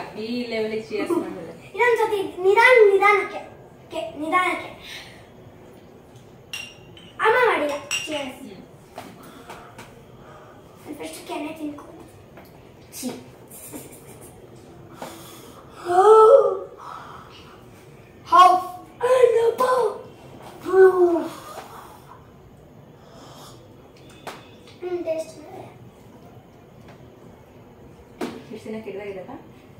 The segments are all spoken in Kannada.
ಈ ಲೆವೆಲಿಗೆ ಚೇರ್ಸ್ ಮಾಡಿದ್ರೆ ಇನ್ನೊಂದ್ಸತಿ ನಿಧಾನ ನಿಧಾನಕ್ಕೆ ಕೆ ನಿಧಾನಕ್ಕೆ ಅಮ್ಮ ಮಾಡಿಲ್ಲ ಚೇರ್ಸ್ ಫಸ್ಟ್ ಕೆನೆ ತಿನ್ಕೊ ಸಿ ಹೌ ಹ್ಮ್ ಟೇಸ್ಟ್ ಎಷ್ಟು ದಿನ ಕೆಡದಾಗಿದಲ್ಲ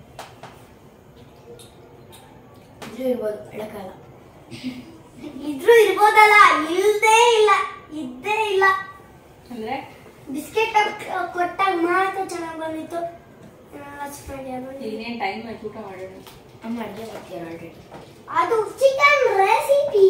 ಇದ್ರೂ ಇರ್ಬೋದು ಹೇಳಕ್ಕಾಗಲ್ಲ ಇದ್ರೂ ಇರ್ಬೋದಲ್ಲ ಇಲ್ದೇ ಇಲ್ಲ ಇದ್ದೇ ಇಲ್ಲ ಅಂದ್ರೆ ಬಿಸ್ಕೆಟ್ ಕೊಟ್ಟಾಗ ಮಾತ್ರ ಚೆನ್ನಾಗಿ ಬಂದಿತ್ತು ಹಚ್ಕೊಂಡು ಇನ್ನೇನ್ ಟೈಮ್ ಆಯ್ತು ಊಟ ಮಾಡೋಣ ಅಮ್ಮ ಅಡುಗೆ ಮಾಡ್ತೀರ ಆಲ್ರೆಡಿ ಅದು ಚಿಕನ್ ರೆಸಿಪಿ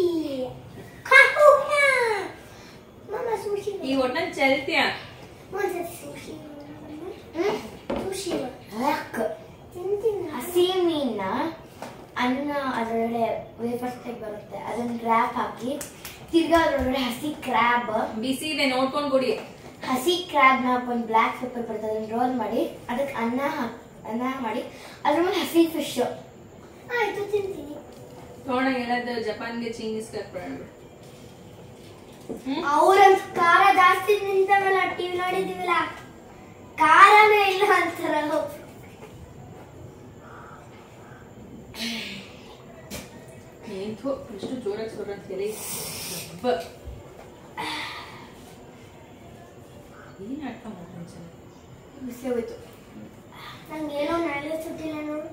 ಮಮ್ಮ ಸುಶಿ ಈ ಒಟ್ನಲ್ಲಿ ಚಲ್ತಿಯಾ ಒಂದ್ಸತಿ ಸುಶಿ ಸುಶಿ ತಿಂತೀನಿ ಹಸಿ ಮೀನ್ನ ಅನ್ನ ಅದರೊಳಗಡೆ ವೇಫರ್ಸ್ ಟೈಪ್ ಬರುತ್ತೆ ಅದನ್ನ ರ್ಯಾಪ್ ಹಾಕಿ ತಿರ್ಗಾ ಅದರೊಳಗಡೆ ಹಸಿ ಕ್ರ್ಯಾಬ್ ಬಿಸಿ ಇದೆ ನೋಡ್ಕೊಂಡ್ ಕೊಡಿ ಹಸಿ ಕ್ರ್ಯಾಬ್ನ ಒಂದು ಬ್ಲ್ಯಾಕ್ ಪೆಪ್ಪರ್ ಬರುತ್ತೆ ಅದನ್ನ ರೋಲ್ ಮಾಡಿ ಅದಕ್ಕೆ ಅನ್ನ ಹಾಕ್ ಅನ್ನ ಮಾಡಿ ಅದ್ರ ಮೇಲೆ ಹಸಿ ಫಿಶ್ ಆಯ್ತು ತಿಂತೀನಿ ತೋಣ ಎಲ್ಲಾದ್ರು ಜಪಾನ್ಗೆ ಚೀನೀಸ್ ಕರ್ಕೊಳ್ಳೋಣ ಹ್ಮ್ ಅವ್ರಂತ ಖಾರ ಜಾಸ್ತಿ ನಿಂತವಲ್ಲ ಟಿವಿ ನೋಡಿದೀವಲ್ಲ ಖಾರನೇ ಇಲ್ಲ ಅಂತಾರಲ್ಲ ಏನ್ಥೋ ಎಷ್ಟು ಜೋರಾಗಿ ಸೊರ ಅಂತೇಳಿ ಹಬ್ಬ ಏನ್ ಆಟ ಮಾಡ್ತಾನೆ ಬಿಸಿ ಹೋಯ್ತು ನಂಗೆ ಏನೋ ನಾಳೆ ಸುತ್ತಿಲ್ಲ ನೋಡು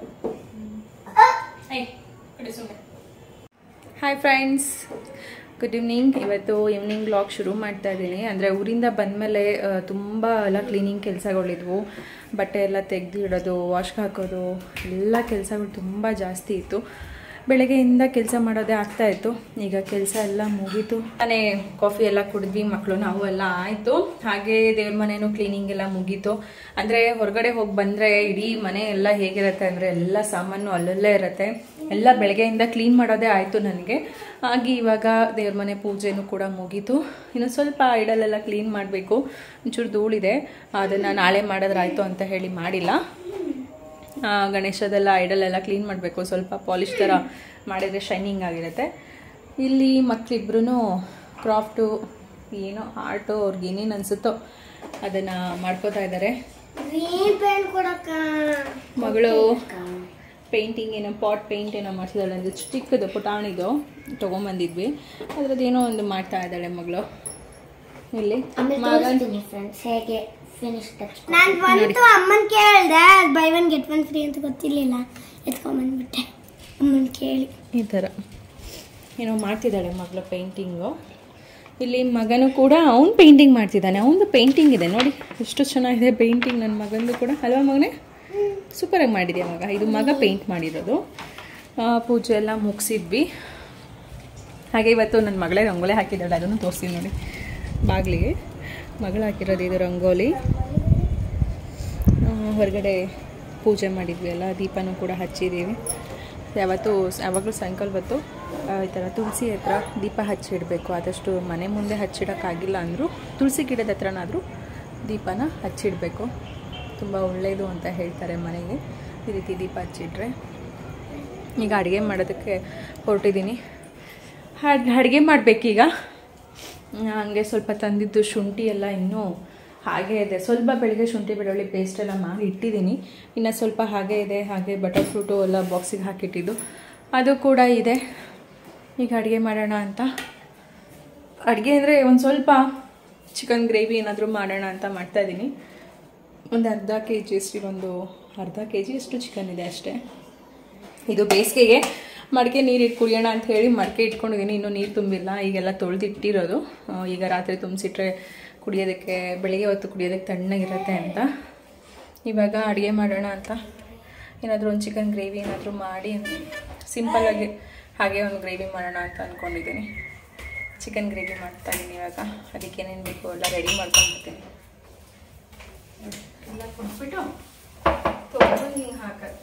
ಹಾಯ್ ಫ್ರೆಂಡ್ಸ್ ಗುಡ್ ಈವ್ನಿಂಗ್ ಇವತ್ತು ಈವ್ನಿಂಗ್ ಬ್ಲಾಗ್ ಶುರು ಮಾಡ್ತಾ ಇದ್ದೀನಿ ಅಂದರೆ ಊರಿಂದ ಬಂದಮೇಲೆ ತುಂಬ ಎಲ್ಲ ಕ್ಲೀನಿಂಗ್ ಕೆಲಸಗಳಿದ್ವು ಬಟ್ಟೆ ಎಲ್ಲ ತೆಗೆದು ಇಡೋದು ವಾಶ್ಗೆ ಹಾಕೋದು ಎಲ್ಲ ಕೆಲಸಗಳು ತುಂಬ ಜಾಸ್ತಿ ಇತ್ತು ಬೆಳಗ್ಗೆಯಿಂದ ಕೆಲಸ ಮಾಡೋದೇ ಆಗ್ತಾ ಇತ್ತು ಈಗ ಕೆಲಸ ಎಲ್ಲ ಮುಗೀತು ನಾನೇ ಕಾಫಿ ಎಲ್ಲ ಕುಡಿದ್ವಿ ಮಕ್ಕಳು ನಾವು ಎಲ್ಲ ಆಯಿತು ಹಾಗೆ ದೇವ್ರ ಮನೇನು ಕ್ಲೀನಿಂಗ್ ಎಲ್ಲ ಮುಗೀತು ಅಂದರೆ ಹೊರಗಡೆ ಹೋಗಿ ಬಂದರೆ ಇಡೀ ಮನೆ ಎಲ್ಲ ಹೇಗಿರುತ್ತೆ ಅಂದರೆ ಎಲ್ಲ ಸಾಮಾನು ಅಲ್ಲಲ್ಲೇ ಇರುತ್ತೆ ಎಲ್ಲ ಬೆಳಗ್ಗೆಯಿಂದ ಕ್ಲೀನ್ ಮಾಡೋದೇ ಆಯಿತು ನನಗೆ ಹಾಗೆ ಇವಾಗ ದೇವ್ರ ಮನೆ ಪೂಜೆನೂ ಕೂಡ ಮುಗೀತು ಇನ್ನು ಸ್ವಲ್ಪ ಐಡಲೆಲ್ಲ ಕ್ಲೀನ್ ಮಾಡಬೇಕು ಒಂಚೂರು ಧೂಳಿದೆ ಅದನ್ನು ನಾಳೆ ಮಾಡಿದ್ರಾಯ್ತು ಅಂತ ಹೇಳಿ ಮಾಡಿಲ್ಲ ಆ, ಗಣೇಶದೆಲ್ಲ ಐಡಲೆಲ್ಲ ಕ್ಲೀನ್ ಮಾಡಬೇಕು ಸ್ವಲ್ಪ ಪಾಲಿಶ್ ಥರ ಮಾಡಿದರೆ ಶೈನಿಂಗ್ ಆಗಿರುತ್ತೆ ಇಲ್ಲಿ ಮಕ್ಕಳಿಬ್ರು ಕ್ರಾಫ್ಟು ಏನೋ ಆರ್ಟು ಅವ್ರಿಗೆ ಏನೇನು ಅನಿಸುತ್ತೋ ಅದನ್ನು ಮಾಡ್ಕೋತಾ ಇದ್ದಾರೆ ಗ್ರೀನ್ ಪೇಂಟ್ ಕೊಡಕ್ಕ ಮಗಳು ಪೇಂಟಿಂಗ್ ಏನೋ ಪಾಟ್ ಪೇಂಟ್ ಏನೋ ಮಾಡ್ತಿದ್ದಾಳೆ ಅಂದರೆ ಚಿಕ್ಕದು ಪುಟಾಣಿದು ತೊಗೊಂಬಂದಿದ್ವಿ ಅದ್ರದ್ದು ಏನೋ ಒಂದು ಮಾಡ್ತಾ ಇದ್ದಾಳೆ ಮಗಳು ಇಲ್ಲಿ ಆಮೇಲೆ ಮಗನ್ ತೋರಿಸ್ತೀನಿ ಫ್ರೆಂಡ್ಸ್ ಹೇಗೆ ಫಿನಿಶ್ ಟಚ್ ನಾನು ಬಂತು ಅಮ್ಮನ್ ಕೇಳ್ದೆ buy one get one free ಅಂತ ಗೊತ್ತಿರ್ಲಿಲ್ಲ ಎತ್ಕೊಂಡ್ಬಂದ್ಬಿಟ್ಟೆ ಅಮ್ಮನ್ ಕೇಳಿ ಈ ಥರ ಏನೋ ಮಾಡ್ತಿದ್ದಾಳೆ ಮಗಳು ಪೇಂಟಿಂಗು ಇಲ್ಲಿ ಮಗನು ಕೂಡ ಅವ್ನು ಪೇಂಟಿಂಗ್ ಮಾಡ್ತಿದ್ದಾನೆ ಅವನದು ಪೇಂಟಿಂಗ್ ಇದೆ ನೋಡಿ ಎಷ್ಟು ಚೆನ್ನಾಗಿದೆ ಪೇಂಟಿಂಗ್ ನನ್ನ ಮಗಂದು ಕೂಡ ಅಲ್ವಾ ಮಗನೇ ಸೂಪರಾಗಿ ಮಾಡಿದ್ಯಾ ಮಗ ಇದು ಮಗ ಪೇಂಟ್ ಮಾಡಿರೋದು ಆ, ಪೂಜೆ ಎಲ್ಲ ಮುಗಿಸಿದ್ವಿ ಹಾಗೆ ಇವತ್ತು ನನ್ನ ಮಗಳೇ ರಂಗೋಲಿ ಹಾಕಿದ್ದಾಳೆ ಅದನ್ನು ತೋರಿಸ್ತೀನಿ ನೋಡಿ ಬಾಗಿಲಿಗೆ ಮಗಳು ಹಾಕಿರೋದು ಇದು ರಂಗೋಲಿ ಆ, ಹೊರಗಡೆ ಪೂಜೆ ಮಾಡಿದ್ವಿ ಅಲ್ಲ ದೀಪನೂ ಕೂಡ ಹಚ್ಚಿದ್ದೀವಿ ಯಾವತ್ತು ಯಾವಾಗಲೂ ಸಾಯಂಕಾಲ ಹೊತ್ತು ಆ, ಈ ಥರ ತುಳಸಿ ಹತ್ರ ದೀಪ ಹಚ್ಚಿಡಬೇಕು ಆದಷ್ಟು ಮನೆ ಮುಂದೆ ಹಚ್ಚಿಡೋಕ್ಕಾಗಿಲ್ಲ ಅಂದರೂ ತುಳಸಿ ಗಿಡದ ಹತ್ರನಾದರೂ ದೀಪನ ಹಚ್ಚಿಡಬೇಕು ತುಂಬ ಒಳ್ಳೆಯದು ಅಂತ ಹೇಳ್ತಾರೆ ಮನೆಗೆ ಈ ರೀತಿ ದೀಪ ಹಚ್ಚಿಟ್ರೆ ಈಗ ಅಡುಗೆ ಮಾಡೋದಕ್ಕೆ ಹೊರಟಿದ್ದೀನಿ ಅಡುಗೆ ಮಾಡಬೇಕೀಗ ಹಂಗೆ ಸ್ವಲ್ಪ ತಂದಿದ್ದು ಶುಂಠಿ ಎಲ್ಲ ಇನ್ನೂ ಹಾಗೆ ಇದೆ ಸ್ವಲ್ಪ ಬೆಳಿಗ್ಗೆ ಶುಂಠಿ ಬೆಳ್ಳುಳ್ಳಿ ಪೇಸ್ಟ್ ಎಲ್ಲ ಮಾಡಿ ಇಟ್ಟಿದ್ದೀನಿ ಇನ್ನು ಸ್ವಲ್ಪ ಹಾಗೆ ಇದೆ ಹಾಗೆ ಬಟರ್ ಫ್ರೂಟು ಎಲ್ಲ ಬಾಕ್ಸಿಗೆ ಹಾಕಿಟ್ಟಿದ್ದು ಅದು ಕೂಡ ಇದೆ ಈಗ ಅಡುಗೆ ಮಾಡೋಣ ಅಂತ ಅಡುಗೆ ಅಂದರೆ ಒಂದು ಸ್ವಲ್ಪ ಚಿಕನ್ ಗ್ರೇವಿ ಏನಾದರೂ ಮಾಡೋಣ ಅಂತ ಮಾಡ್ತಾಯಿದ್ದೀನಿ ಒಂದು ಅರ್ಧ ಕೆ ಜಿ ಅಷ್ಟು ಒಂದು ಅರ್ಧ ಕೆ ಜಿ ಅಷ್ಟು ಚಿಕನ್ ಇದೆ ಅಷ್ಟೇ ಇದು ಬೇಸಿಗೆಗೆ ಮಡಿಕೆ ನೀರು ಇಟ್ಟು ಕುಡಿಯೋಣ ಅಂತ ಹೇಳಿ ಮಡಿಕೆ ಇಟ್ಕೊಂಡಿದ್ದೀನಿ ಇನ್ನೂ ನೀರು ತುಂಬಿಲ್ಲ ಈಗೆಲ್ಲ ತೊಳೆದಿಟ್ಟಿರೋದು ಆ, ಈಗ ರಾತ್ರಿ ತುಂಬಿಸಿಟ್ರೆ ಕುಡಿಯೋದಕ್ಕೆ ಬೆಳಿಗ್ಗೆ ಹೊತ್ತು ಕುಡಿಯೋದಕ್ಕೆ ತಣ್ಣಗಿರುತ್ತೆ ಅಂತ ಇವಾಗ ಅಡುಗೆ ಮಾಡೋಣ ಅಂತ ಏನಾದರೂ ಒಂದು ಚಿಕನ್ ಗ್ರೇವಿ ಏನಾದರೂ ಮಾಡಿ ಸಿಂಪಲ್ಲಾಗಿ ಹಾಗೆ ಒಂದು ಗ್ರೇವಿ ಮಾಡೋಣ ಅಂತ ಅಂದ್ಕೊಂಡಿದ್ದೀನಿ ಚಿಕನ್ ಗ್ರೇವಿ ಮಾಡ್ತಾ ಇದ್ದೀನಿ ಇವಾಗ ಅದಕ್ಕೆ ಏನೇನು ಬೇಕು ಎಲ್ಲ ರೆಡಿ ಮಾಡ್ಕೊಂಡ್ಬಿಡ್ತೀನಿ ಎಲ್ಲ ಕೊಟ್ಬಿಟ್ಟು ತೊಗೊಂಡು ಹಿಂಗೆ ಹಾಕೋದು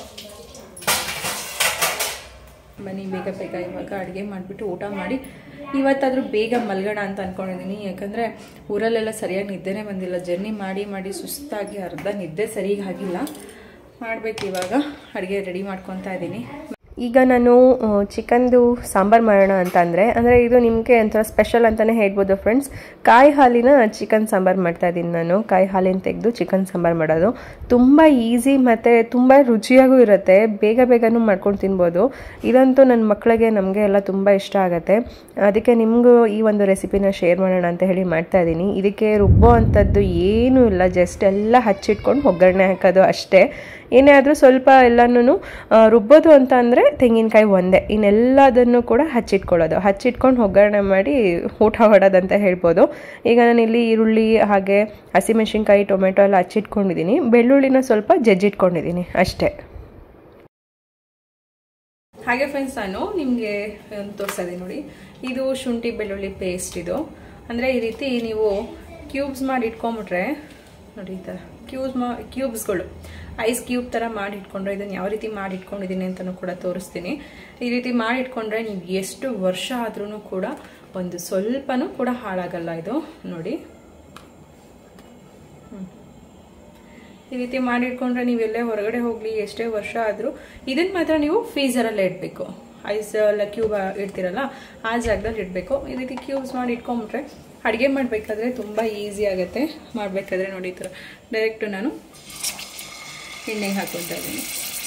ಬನ್ನಿ ಬೇಗ ಬೇಗ ಇವಾಗ ಅಡುಗೆ ಮಾಡಿಬಿಟ್ಟು ಊಟ ಮಾಡಿ ಇವತ್ತಾದರೂ ಬೇಗ ಮಲ್ಗೋಣ ಅಂತ ಅಂದ್ಕೊಂಡಿದ್ದೀನಿ ಯಾಕಂದರೆ ಊರಲ್ಲೆಲ್ಲ ಸರಿಯಾಗಿ ನಿದ್ದೆನೇ ಬಂದಿಲ್ಲ ಜರ್ನಿ ಮಾಡಿ ಮಾಡಿ ಸುಸ್ತಾಗಿ ಅರ್ಧ ನಿದ್ದೆ ಸರಿಯಾಗಿ ಆಗಿಲ್ಲ ಮಾಡಬೇಕು ಇವಾಗ ಅಡುಗೆ ರೆಡಿ ಮಾಡ್ಕೊತಾ ಇದ್ದೀನಿ ಈಗ ನಾನು ಚಿಕನ್ದು ಸಾಂಬಾರು ಮಾಡೋಣ ಅಂತ ಅಂದರೆ ಅಂದರೆ ಇದು ನಿಮಗೆ ಒಂಥರ ಸ್ಪೆಷಲ್ ಅಂತಲೇ ಹೇಳ್ಬೋದು ಫ್ರೆಂಡ್ಸ್ ಕಾಯಿ ಹಾಲಿನ ಚಿಕನ್ ಸಾಂಬಾರು ಮಾಡ್ತಾ ಇದ್ದೀನಿ ನಾನು ಕಾಯಿ ಹಾಲಿನ ತೆಗೆದು ಚಿಕನ್ ಸಾಂಬಾರು ಮಾಡೋದು ತುಂಬ ಈಸಿ ಮತ್ತು ತುಂಬ ರುಚಿಯಾಗೂ ಇರುತ್ತೆ ಬೇಗ ಬೇಗನೂ ಮಾಡ್ಕೊಂಡು ತಿನ್ಬೋದು ಇದಂತೂ ನನ್ನ ಮಕ್ಕಳಿಗೆ ನಮಗೆ ಎಲ್ಲ ತುಂಬ ಇಷ್ಟ ಆಗುತ್ತೆ ಅದಕ್ಕೆ ನಿಮಗೂ ಈ ಒಂದು ರೆಸಿಪಿನ ಶೇರ್ ಮಾಡೋಣ ಅಂತ ಹೇಳಿ ಮಾಡ್ತಾ ಇದ್ದೀನಿ ಇದಕ್ಕೆ ರುಬ್ಬೋ ಅಂಥದ್ದು ಏನೂ ಇಲ್ಲ ಜಸ್ಟ್ ಎಲ್ಲ ಹಚ್ಚಿಟ್ಕೊಂಡು ಒಗ್ಗರಣೆ ಹಾಕೋದು ಅಷ್ಟೇ ಏನೇ ಆದರೂ ಸ್ವಲ್ಪ ಎಲ್ಲನೂ ರುಬ್ಬೋದು ಅಂತ ಅಂದರೆ ತೆಂಗಿನಕಾಯಿ ಒಂದೇ ಇನ್ನೆಲ್ಲದನ್ನು ಕೂಡ ಹಚ್ಚಿಟ್ಕೊಳ್ಳೋದು ಹಚ್ಚಿಟ್ಕೊಂಡು ಒಗ್ಗರಣೆ ಮಾಡಿ ಊಟ ಮಾಡೋದಂತ ಹೇಳ್ಬೋದು ಈಗ ನಾನಿಲ್ಲಿ ಈರುಳ್ಳಿ ಹಾಗೆ ಹಸಿಮೆಣಸಿನ್ಕಾಯಿ ಟೊಮೆಟೊ ಎಲ್ಲ ಹಚ್ಚಿಟ್ಕೊಂಡಿದ್ದೀನಿ ಬೆಳ್ಳುಳ್ಳಿನ ಸ್ವಲ್ಪ ಜಜ್ಜಿಟ್ಕೊಂಡಿದ್ದೀನಿ ಅಷ್ಟೇ ಹಾಗೆ ಫ್ರೆಂಡ್ಸ್ ನಾನು ನಿಮಗೆ ತೋರಿಸ್ತಾ ಇದ್ದೀನಿ ನೋಡಿ ಇದು ಶುಂಠಿ ಬೆಳ್ಳುಳ್ಳಿ ಪೇಸ್ಟ್ ಇದು ಅಂದರೆ ಈ ರೀತಿ ನೀವು ಕ್ಯೂಬ್ಸ್ ಮಾಡಿ ಇಟ್ಕೊಂಬಿಟ್ರೆ ನೋಡಿ ಈ ಥರ ಕ್ಯೂಬ್ಸ್ ಮಾ ಕ್ಯೂಬ್ಸ್ಗಳು ಐಸ್ ಕ್ಯೂಬ್ ಥರ ಮಾಡಿ ಇಟ್ಕೊಂಡ್ರೆ ಇದನ್ನು ಯಾವ ರೀತಿ ಮಾಡಿ ಇಟ್ಕೊಂಡಿದ್ದೀನಿ ಅಂತಲೂ ಕೂಡ ತೋರಿಸ್ತೀನಿ ಈ ರೀತಿ ಮಾಡಿ ಇಟ್ಕೊಂಡ್ರೆ ನೀವು ಎಷ್ಟು ವರ್ಷ ಆದ್ರೂ ಕೂಡ ಒಂದು ಸ್ವಲ್ಪನೂ ಕೂಡ ಹಾಳಾಗಲ್ಲ ಇದು ನೋಡಿ ಈ ರೀತಿ ಮಾಡಿಟ್ಕೊಂಡ್ರೆ ನೀವೆಲ್ಲೇ ಹೊರಗಡೆ ಹೋಗಲಿ ಎಷ್ಟೇ ವರ್ಷ ಆದರೂ ಇದನ್ನ ಮಾತ್ರ ನೀವು ಫ್ರೀಸರಲ್ಲೇ ಇಡಬೇಕು ಐಸ್ ಎಲ್ಲ ಕ್ಯೂಬ್ ಇಡ್ತೀರಲ್ಲ ಆ ಜಾಗದಲ್ಲಿ ಇಡಬೇಕು ಈ ರೀತಿ ಕ್ಯೂಬ್ಸ್ ಮಾಡಿ ಇಟ್ಕೊಂಬಿಟ್ರೆ ಅಡುಗೆ ಮಾಡಬೇಕಾದ್ರೆ ತುಂಬ ಈಸಿ ಆಗುತ್ತೆ ಮಾಡಬೇಕಾದ್ರೆ ನೋಡಿ ಈ ಥರ ಡೈರೆಕ್ಟು ನಾನು ಎಣ್ಣೆಗೆ ಹಾಕೊತಾ ಇದ್ದೀನಿ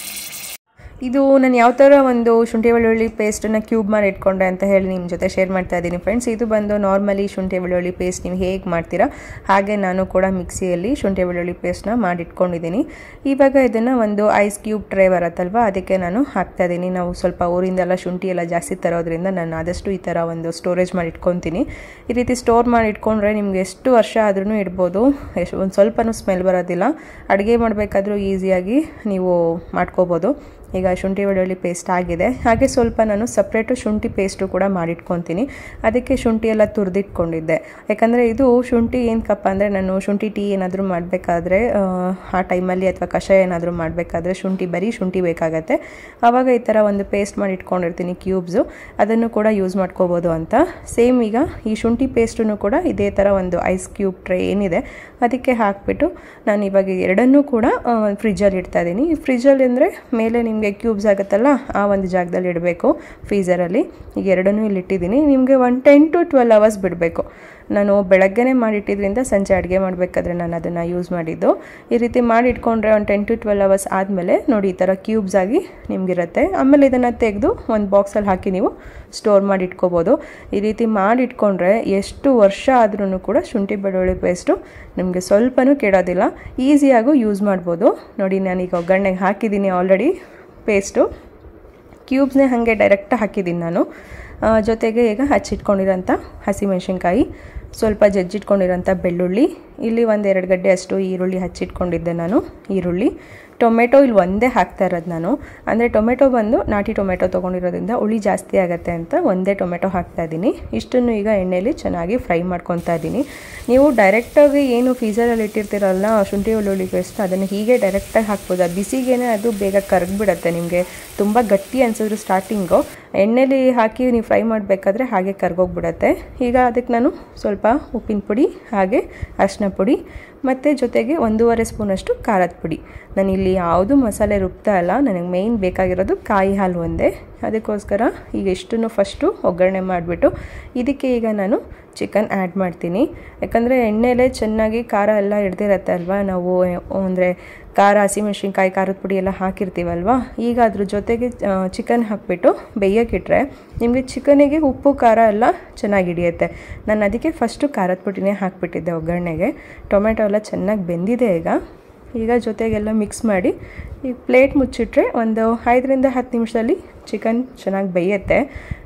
ಇದು ನಾನು ಯಾವ ಥರ ಒಂದು ಶುಂಠಿ ಬೆಳ್ಳುಳ್ಳಿ ಪೇಸ್ಟನ್ನು ಕ್ಯೂಬ್ ಮಾಡಿ ಇಟ್ಕೊಂಡೆ ಅಂತ ಹೇಳಿ ನಿಮ್ಮ ಜೊತೆ ಶೇರ್ ಮಾಡ್ತಾ ಇದ್ದೀನಿ ಫ್ರೆಂಡ್ಸ್ ಇದು ಬಂದು ನಾರ್ಮಲಿ ಶುಂಠಿ ಬೆಳ್ಳುಳ್ಳಿ ಪೇಸ್ಟ್ ನೀವು ಹೇಗೆ ಮಾಡ್ತೀರಾ ಹಾಗೆ ನಾನು ಕೂಡ ಮಿಕ್ಸಿಯಲ್ಲಿ ಶುಂಠಿ ಬೆಳ್ಳುಳ್ಳಿ ಪೇಸ್ಟ್ನ ಮಾಡಿ ಇಟ್ಕೊಂಡಿದ್ದೀನಿ ಇವಾಗ ಇದನ್ನು ಒಂದು ಐಸ್ ಕ್ಯೂಬ್ ಟ್ರೇ ಬರುತ್ತಲ್ವ ಅದಕ್ಕೆ ನಾನು ಹಾಕ್ತಾ ಇದ್ದೀನಿ ನಾವು ಸ್ವಲ್ಪ ಊರಿಂದೆಲ್ಲ ಶುಂಠಿ ಎಲ್ಲ ಜಾಸ್ತಿ ತರೋದ್ರಿಂದ ನಾನು ಆದಷ್ಟು ಈ ಥರ ಒಂದು ಸ್ಟೋರೇಜ್ ಮಾಡಿ ಇಟ್ಕೊತೀನಿ ಈ ರೀತಿ ಸ್ಟೋರ್ ಮಾಡಿ ಇಟ್ಕೊಂಡ್ರೆ ನಿಮ್ಗೆ ಎಷ್ಟು ವರ್ಷ ಆದ್ರೂ ಇಡ್ಬೋದು ಎಷ್ಟು ಒಂದು ಸ್ವಲ್ಪನೂ ಸ್ಮೆಲ್ ಬರೋದಿಲ್ಲ ಅಡುಗೆ ಮಾಡಬೇಕಾದ್ರೂ ಈಸಿಯಾಗಿ ನೀವು ಮಾಡ್ಕೋಬೋದು ಈಗ ಶುಂಠಿ ಬೆಳ್ಳುಳ್ಳಿ ಪೇಸ್ಟ್ ಆಗಿದೆ ಹಾಗೆ ಸ್ವಲ್ಪ ನಾನು ಸಪ್ರೇಟು ಶುಂಠಿ ಪೇಸ್ಟು ಕೂಡ ಮಾಡಿಟ್ಕೊತೀನಿ ಅದಕ್ಕೆ ಶುಂಠಿ ಎಲ್ಲ ತುರಿದಿಟ್ಕೊಂಡಿದ್ದೆ ಯಾಕಂದರೆ ಇದು ಶುಂಠಿ ಏನಕ್ಕಪ್ಪ ಅಂದರೆ ನಾನು ಶುಂಠಿ ಟೀ ಏನಾದರೂ ಮಾಡಬೇಕಾದ್ರೆ ಆ ಟೈಮಲ್ಲಿ ಅಥವಾ ಕಷಾಯ ಏನಾದರೂ ಮಾಡಬೇಕಾದ್ರೆ ಶುಂಠಿ ಬರೀ ಶುಂಠಿ ಬೇಕಾಗತ್ತೆ ಆವಾಗ ಈ ಥರ ಒಂದು ಪೇಸ್ಟ್ ಮಾಡಿ ಇಟ್ಕೊಂಡಿರ್ತೀನಿ ಕ್ಯೂಬ್ಸು ಅದನ್ನು ಕೂಡ ಯೂಸ್ ಮಾಡ್ಕೋಬೋದು ಅಂತ ಸೇಮ್ ಈಗ ಈ ಶುಂಠಿ ಪೇಸ್ಟನ್ನು ಕೂಡ ಇದೇ ಥರ ಒಂದು ಐಸ್ ಕ್ಯೂಬ್ ಟ್ರೇ ಏನಿದೆ ಅದಕ್ಕೆ ಹಾಕಿಬಿಟ್ಟು ನಾನು ಇವಾಗ ಎರಡನ್ನೂ ಕೂಡ ಫ್ರಿಜ್ಜಲ್ಲಿ ಇಡ್ತಾ ಇದ್ದೀನಿ ಫ್ರಿಜ್ಜಲ್ಲಿ ಅಂದರೆ ಮೇಲೆ ನಿಮಗೆ ಕ್ಯೂಬ್ಸ್ ಆಗುತ್ತಲ್ಲ ಆ ಒಂದು ಜಾಗದಲ್ಲಿ ಇಡಬೇಕು ಫ್ರೀಸರಲ್ಲಿ ಈಗ ಎರಡನ್ನೂ ಇಲ್ಲಿ ಇಟ್ಟಿದ್ದೀನಿ ನಿಮಗೆ one ten to twelve hours ಬಿಡಬೇಕು ನಾನು ಬೆಳಗ್ಗೆನೇ ಮಾಡಿಟ್ಟಿದ್ರಿಂದ ಸಂಜೆ ಅಡುಗೆ ಮಾಡಬೇಕಾದ್ರೆ ನಾನು ಅದನ್ನು ಯೂಸ್ ಮಾಡಿದ್ದು ಈ ರೀತಿ ಮಾಡಿ ಇಟ್ಕೊಂಡ್ರೆ ಒಂದು ಟೆನ್ ಟು ಟ್ವೆಲ್ ಅವರ್ಸ್ ಆದಮೇಲೆ ನೋಡಿ ಈ ಥರ ಕ್ಯೂಬ್ಸ್ ಆಗಿ ನಿಮಗಿರುತ್ತೆ ಆಮೇಲೆ ಇದನ್ನು ತೆಗೆದು ಒಂದು ಬಾಕ್ಸಲ್ಲಿ ಹಾಕಿ ನೀವು ಸ್ಟೋರ್ ಮಾಡಿ ಇಟ್ಕೋಬೋದು ಈ ರೀತಿ ಮಾಡಿ ಇಟ್ಕೊಂಡ್ರೆ ಎಷ್ಟು ವರ್ಷ ಆದ್ರೂ ಕೂಡ ಶುಂಠಿ ಬೆಳ್ಳುಳ್ಳಿ ಪೇಸ್ಟು ನಿಮಗೆ ಸ್ವಲ್ಪನೂ ಕೆಡೋದಿಲ್ಲ ಈಸಿಯಾಗೂ ಯೂಸ್ ಮಾಡ್ಬೋದು ನೋಡಿ ನಾನೀಗ ಒಗ್ಗರಣೆಗೆ ಹಾಕಿದ್ದೀನಿ ಆಲ್ರೆಡಿ ಪೇಸ್ಟು ಕ್ಯೂಬ್ಸ್ನೇ ಹಾಗೆ ಡೈರೆಕ್ಟ್ ಹಾಕಿದ್ದೀನಿ ನಾನು ಜೊತೆಗೆ ಈಗ ಹಚ್ಚಿಟ್ಕೊಂಡಿರೋಂಥ ಹಸಿಮೆಣ್ಸಿನ್ಕಾಯಿ ಸ್ವಲ್ಪ ಜಜ್ಜಿಟ್ಕೊಂಡಿರೋಂಥ ಬೆಳ್ಳುಳ್ಳಿ ಇಲ್ಲಿ ಒಂದು ಎರಡು ಗಡ್ಡೆ ಅಷ್ಟು ಈರುಳ್ಳಿ ಹಚ್ಚಿಟ್ಕೊಂಡಿದ್ದೆ ನಾನು ಈರುಳ್ಳಿ ಟೊಮೆಟೊ ಇಲ್ಲಿ ಒಂದೇ ಹಾಕ್ತಾ ಇರೋದು ನಾನು ಅಂದರೆ ಟೊಮೆಟೊ ಬಂದು ನಾಟಿ ಟೊಮೆಟೊ ತೊಗೊಂಡಿರೋದ್ರಿಂದ ಹುಳಿ ಜಾಸ್ತಿ ಆಗುತ್ತೆ ಅಂತ ಒಂದೇ ಟೊಮೆಟೊ ಹಾಕ್ತಾ ಇದ್ದೀನಿ ಇಷ್ಟನ್ನು ಈಗ ಎಣ್ಣೆಯಲ್ಲಿ ಚೆನ್ನಾಗಿ ಫ್ರೈ ಮಾಡ್ಕೊತಾ ಇದ್ದೀನಿ ನೀವು ಡೈರೆಕ್ಟಾಗಿ ಏನು ಫೀಸರಲ್ಲಿ ಇಟ್ಟಿರ್ತೀರಲ್ಲ ಶುಂಠಿ ಬೆಳ್ಳುಳ್ಳಿ ಪೇಸ್ಟ್ ಅದನ್ನು ಹೀಗೆ ಡೈರೆಕ್ಟಾಗಿ ಹಾಕ್ಬೋದು ಅದು ಬಿಸಿಗೇನೆ ಅದು ಬೇಗ ಕರಗ್ಬಿಡತ್ತೆ ನಿಮಗೆ ತುಂಬ ಗಟ್ಟಿ ಅನ್ಸಿದ್ರು ಸ್ಟಾರ್ಟಿಂಗು ಎಣ್ಣೆಲಿ ಹಾಕಿ ನೀವು ಫ್ರೈ ಮಾಡಬೇಕಾದ್ರೆ ಹಾಗೆ ಕರ್ಗೋಗ್ಬಿಡತ್ತೆ ಈಗ ಅದಕ್ಕೆ ನಾನು ಸ್ವಲ್ಪ ಉಪ್ಪಿನ ಪುಡಿ ಹಾಗೆ ಅರಿಶಿನ ಪುಡಿ ಮತ್ತು ಜೊತೆಗೆ ಒಂದೂವರೆ ಸ್ಪೂನಷ್ಟು ಖಾರದ ಪುಡಿ ನಾನು ಇಲ್ಲಿ ಯಾವುದೂ ಮಸಾಲೆ ರುಬ್ತಾ ಇಲ್ಲ ನನಗೆ ಮೇಯ್ನ್ ಬೇಕಾಗಿರೋದು ಕಾಯಿ ಹಾಲು ಒಂದೇ ಅದಕ್ಕೋಸ್ಕರ ಈಗ ಇಷ್ಟನ್ನು ಫಸ್ಟು ಒಗ್ಗರಣೆ ಮಾಡಿಬಿಟ್ಟು ಇದಕ್ಕೆ ಈಗ ನಾನು ಚಿಕನ್ ಆ್ಯಡ್ ಮಾಡ್ತೀನಿ ಯಾಕಂದರೆ ಎಣ್ಣೆಲೇ ಚೆನ್ನಾಗಿ ಖಾರ ಎಲ್ಲ ಹಿಡ್ದಿರತ್ತೆ ಅಲ್ವಾ ನಾವು ಅಂದರೆ ಖಾರ ಹಸಿಮೆಣ್ಸಿನ್ಕಾಯಿ ಖಾರದ ಪುಡಿ ಎಲ್ಲ ಹಾಕಿರ್ತೀವಲ್ವ ಈಗ ಅದ್ರ ಜೊತೆಗೆ ಚಿಕನ್ ಹಾಕಿಬಿಟ್ಟು ಬೇಯೋಕ್ಕಿಟ್ರೆ ನಿಮಗೆ ಚಿಕನಿಗೆ ಉಪ್ಪು ಖಾರ ಎಲ್ಲ ಚೆನ್ನಾಗಿ ಹಿಡಿಯುತ್ತೆ ನಾನು ಅದಕ್ಕೆ ಫಸ್ಟು ಖಾರದ ಪುಡಿನೇ ಹಾಕಿಬಿಟ್ಟಿದ್ದೆ ಒಗ್ಗರಣೆಗೆ ಟೊಮೆಟೊ ಎಲ್ಲ ಚೆನ್ನಾಗಿ ಬೆಂದಿದೆ ಈಗ ಈಗ ಜೊತೆಗೆಲ್ಲ ಮಿಕ್ಸ್ ಮಾಡಿ ಈಗ ಪ್ಲೇಟ್ ಮುಚ್ಚಿಟ್ರೆ ಒಂದು ಐದರಿಂದ ಹತ್ತು ನಿಮಿಷದಲ್ಲಿ ಚಿಕನ್ ಚೆನ್ನಾಗಿ ಬೇಯುತ್ತೆ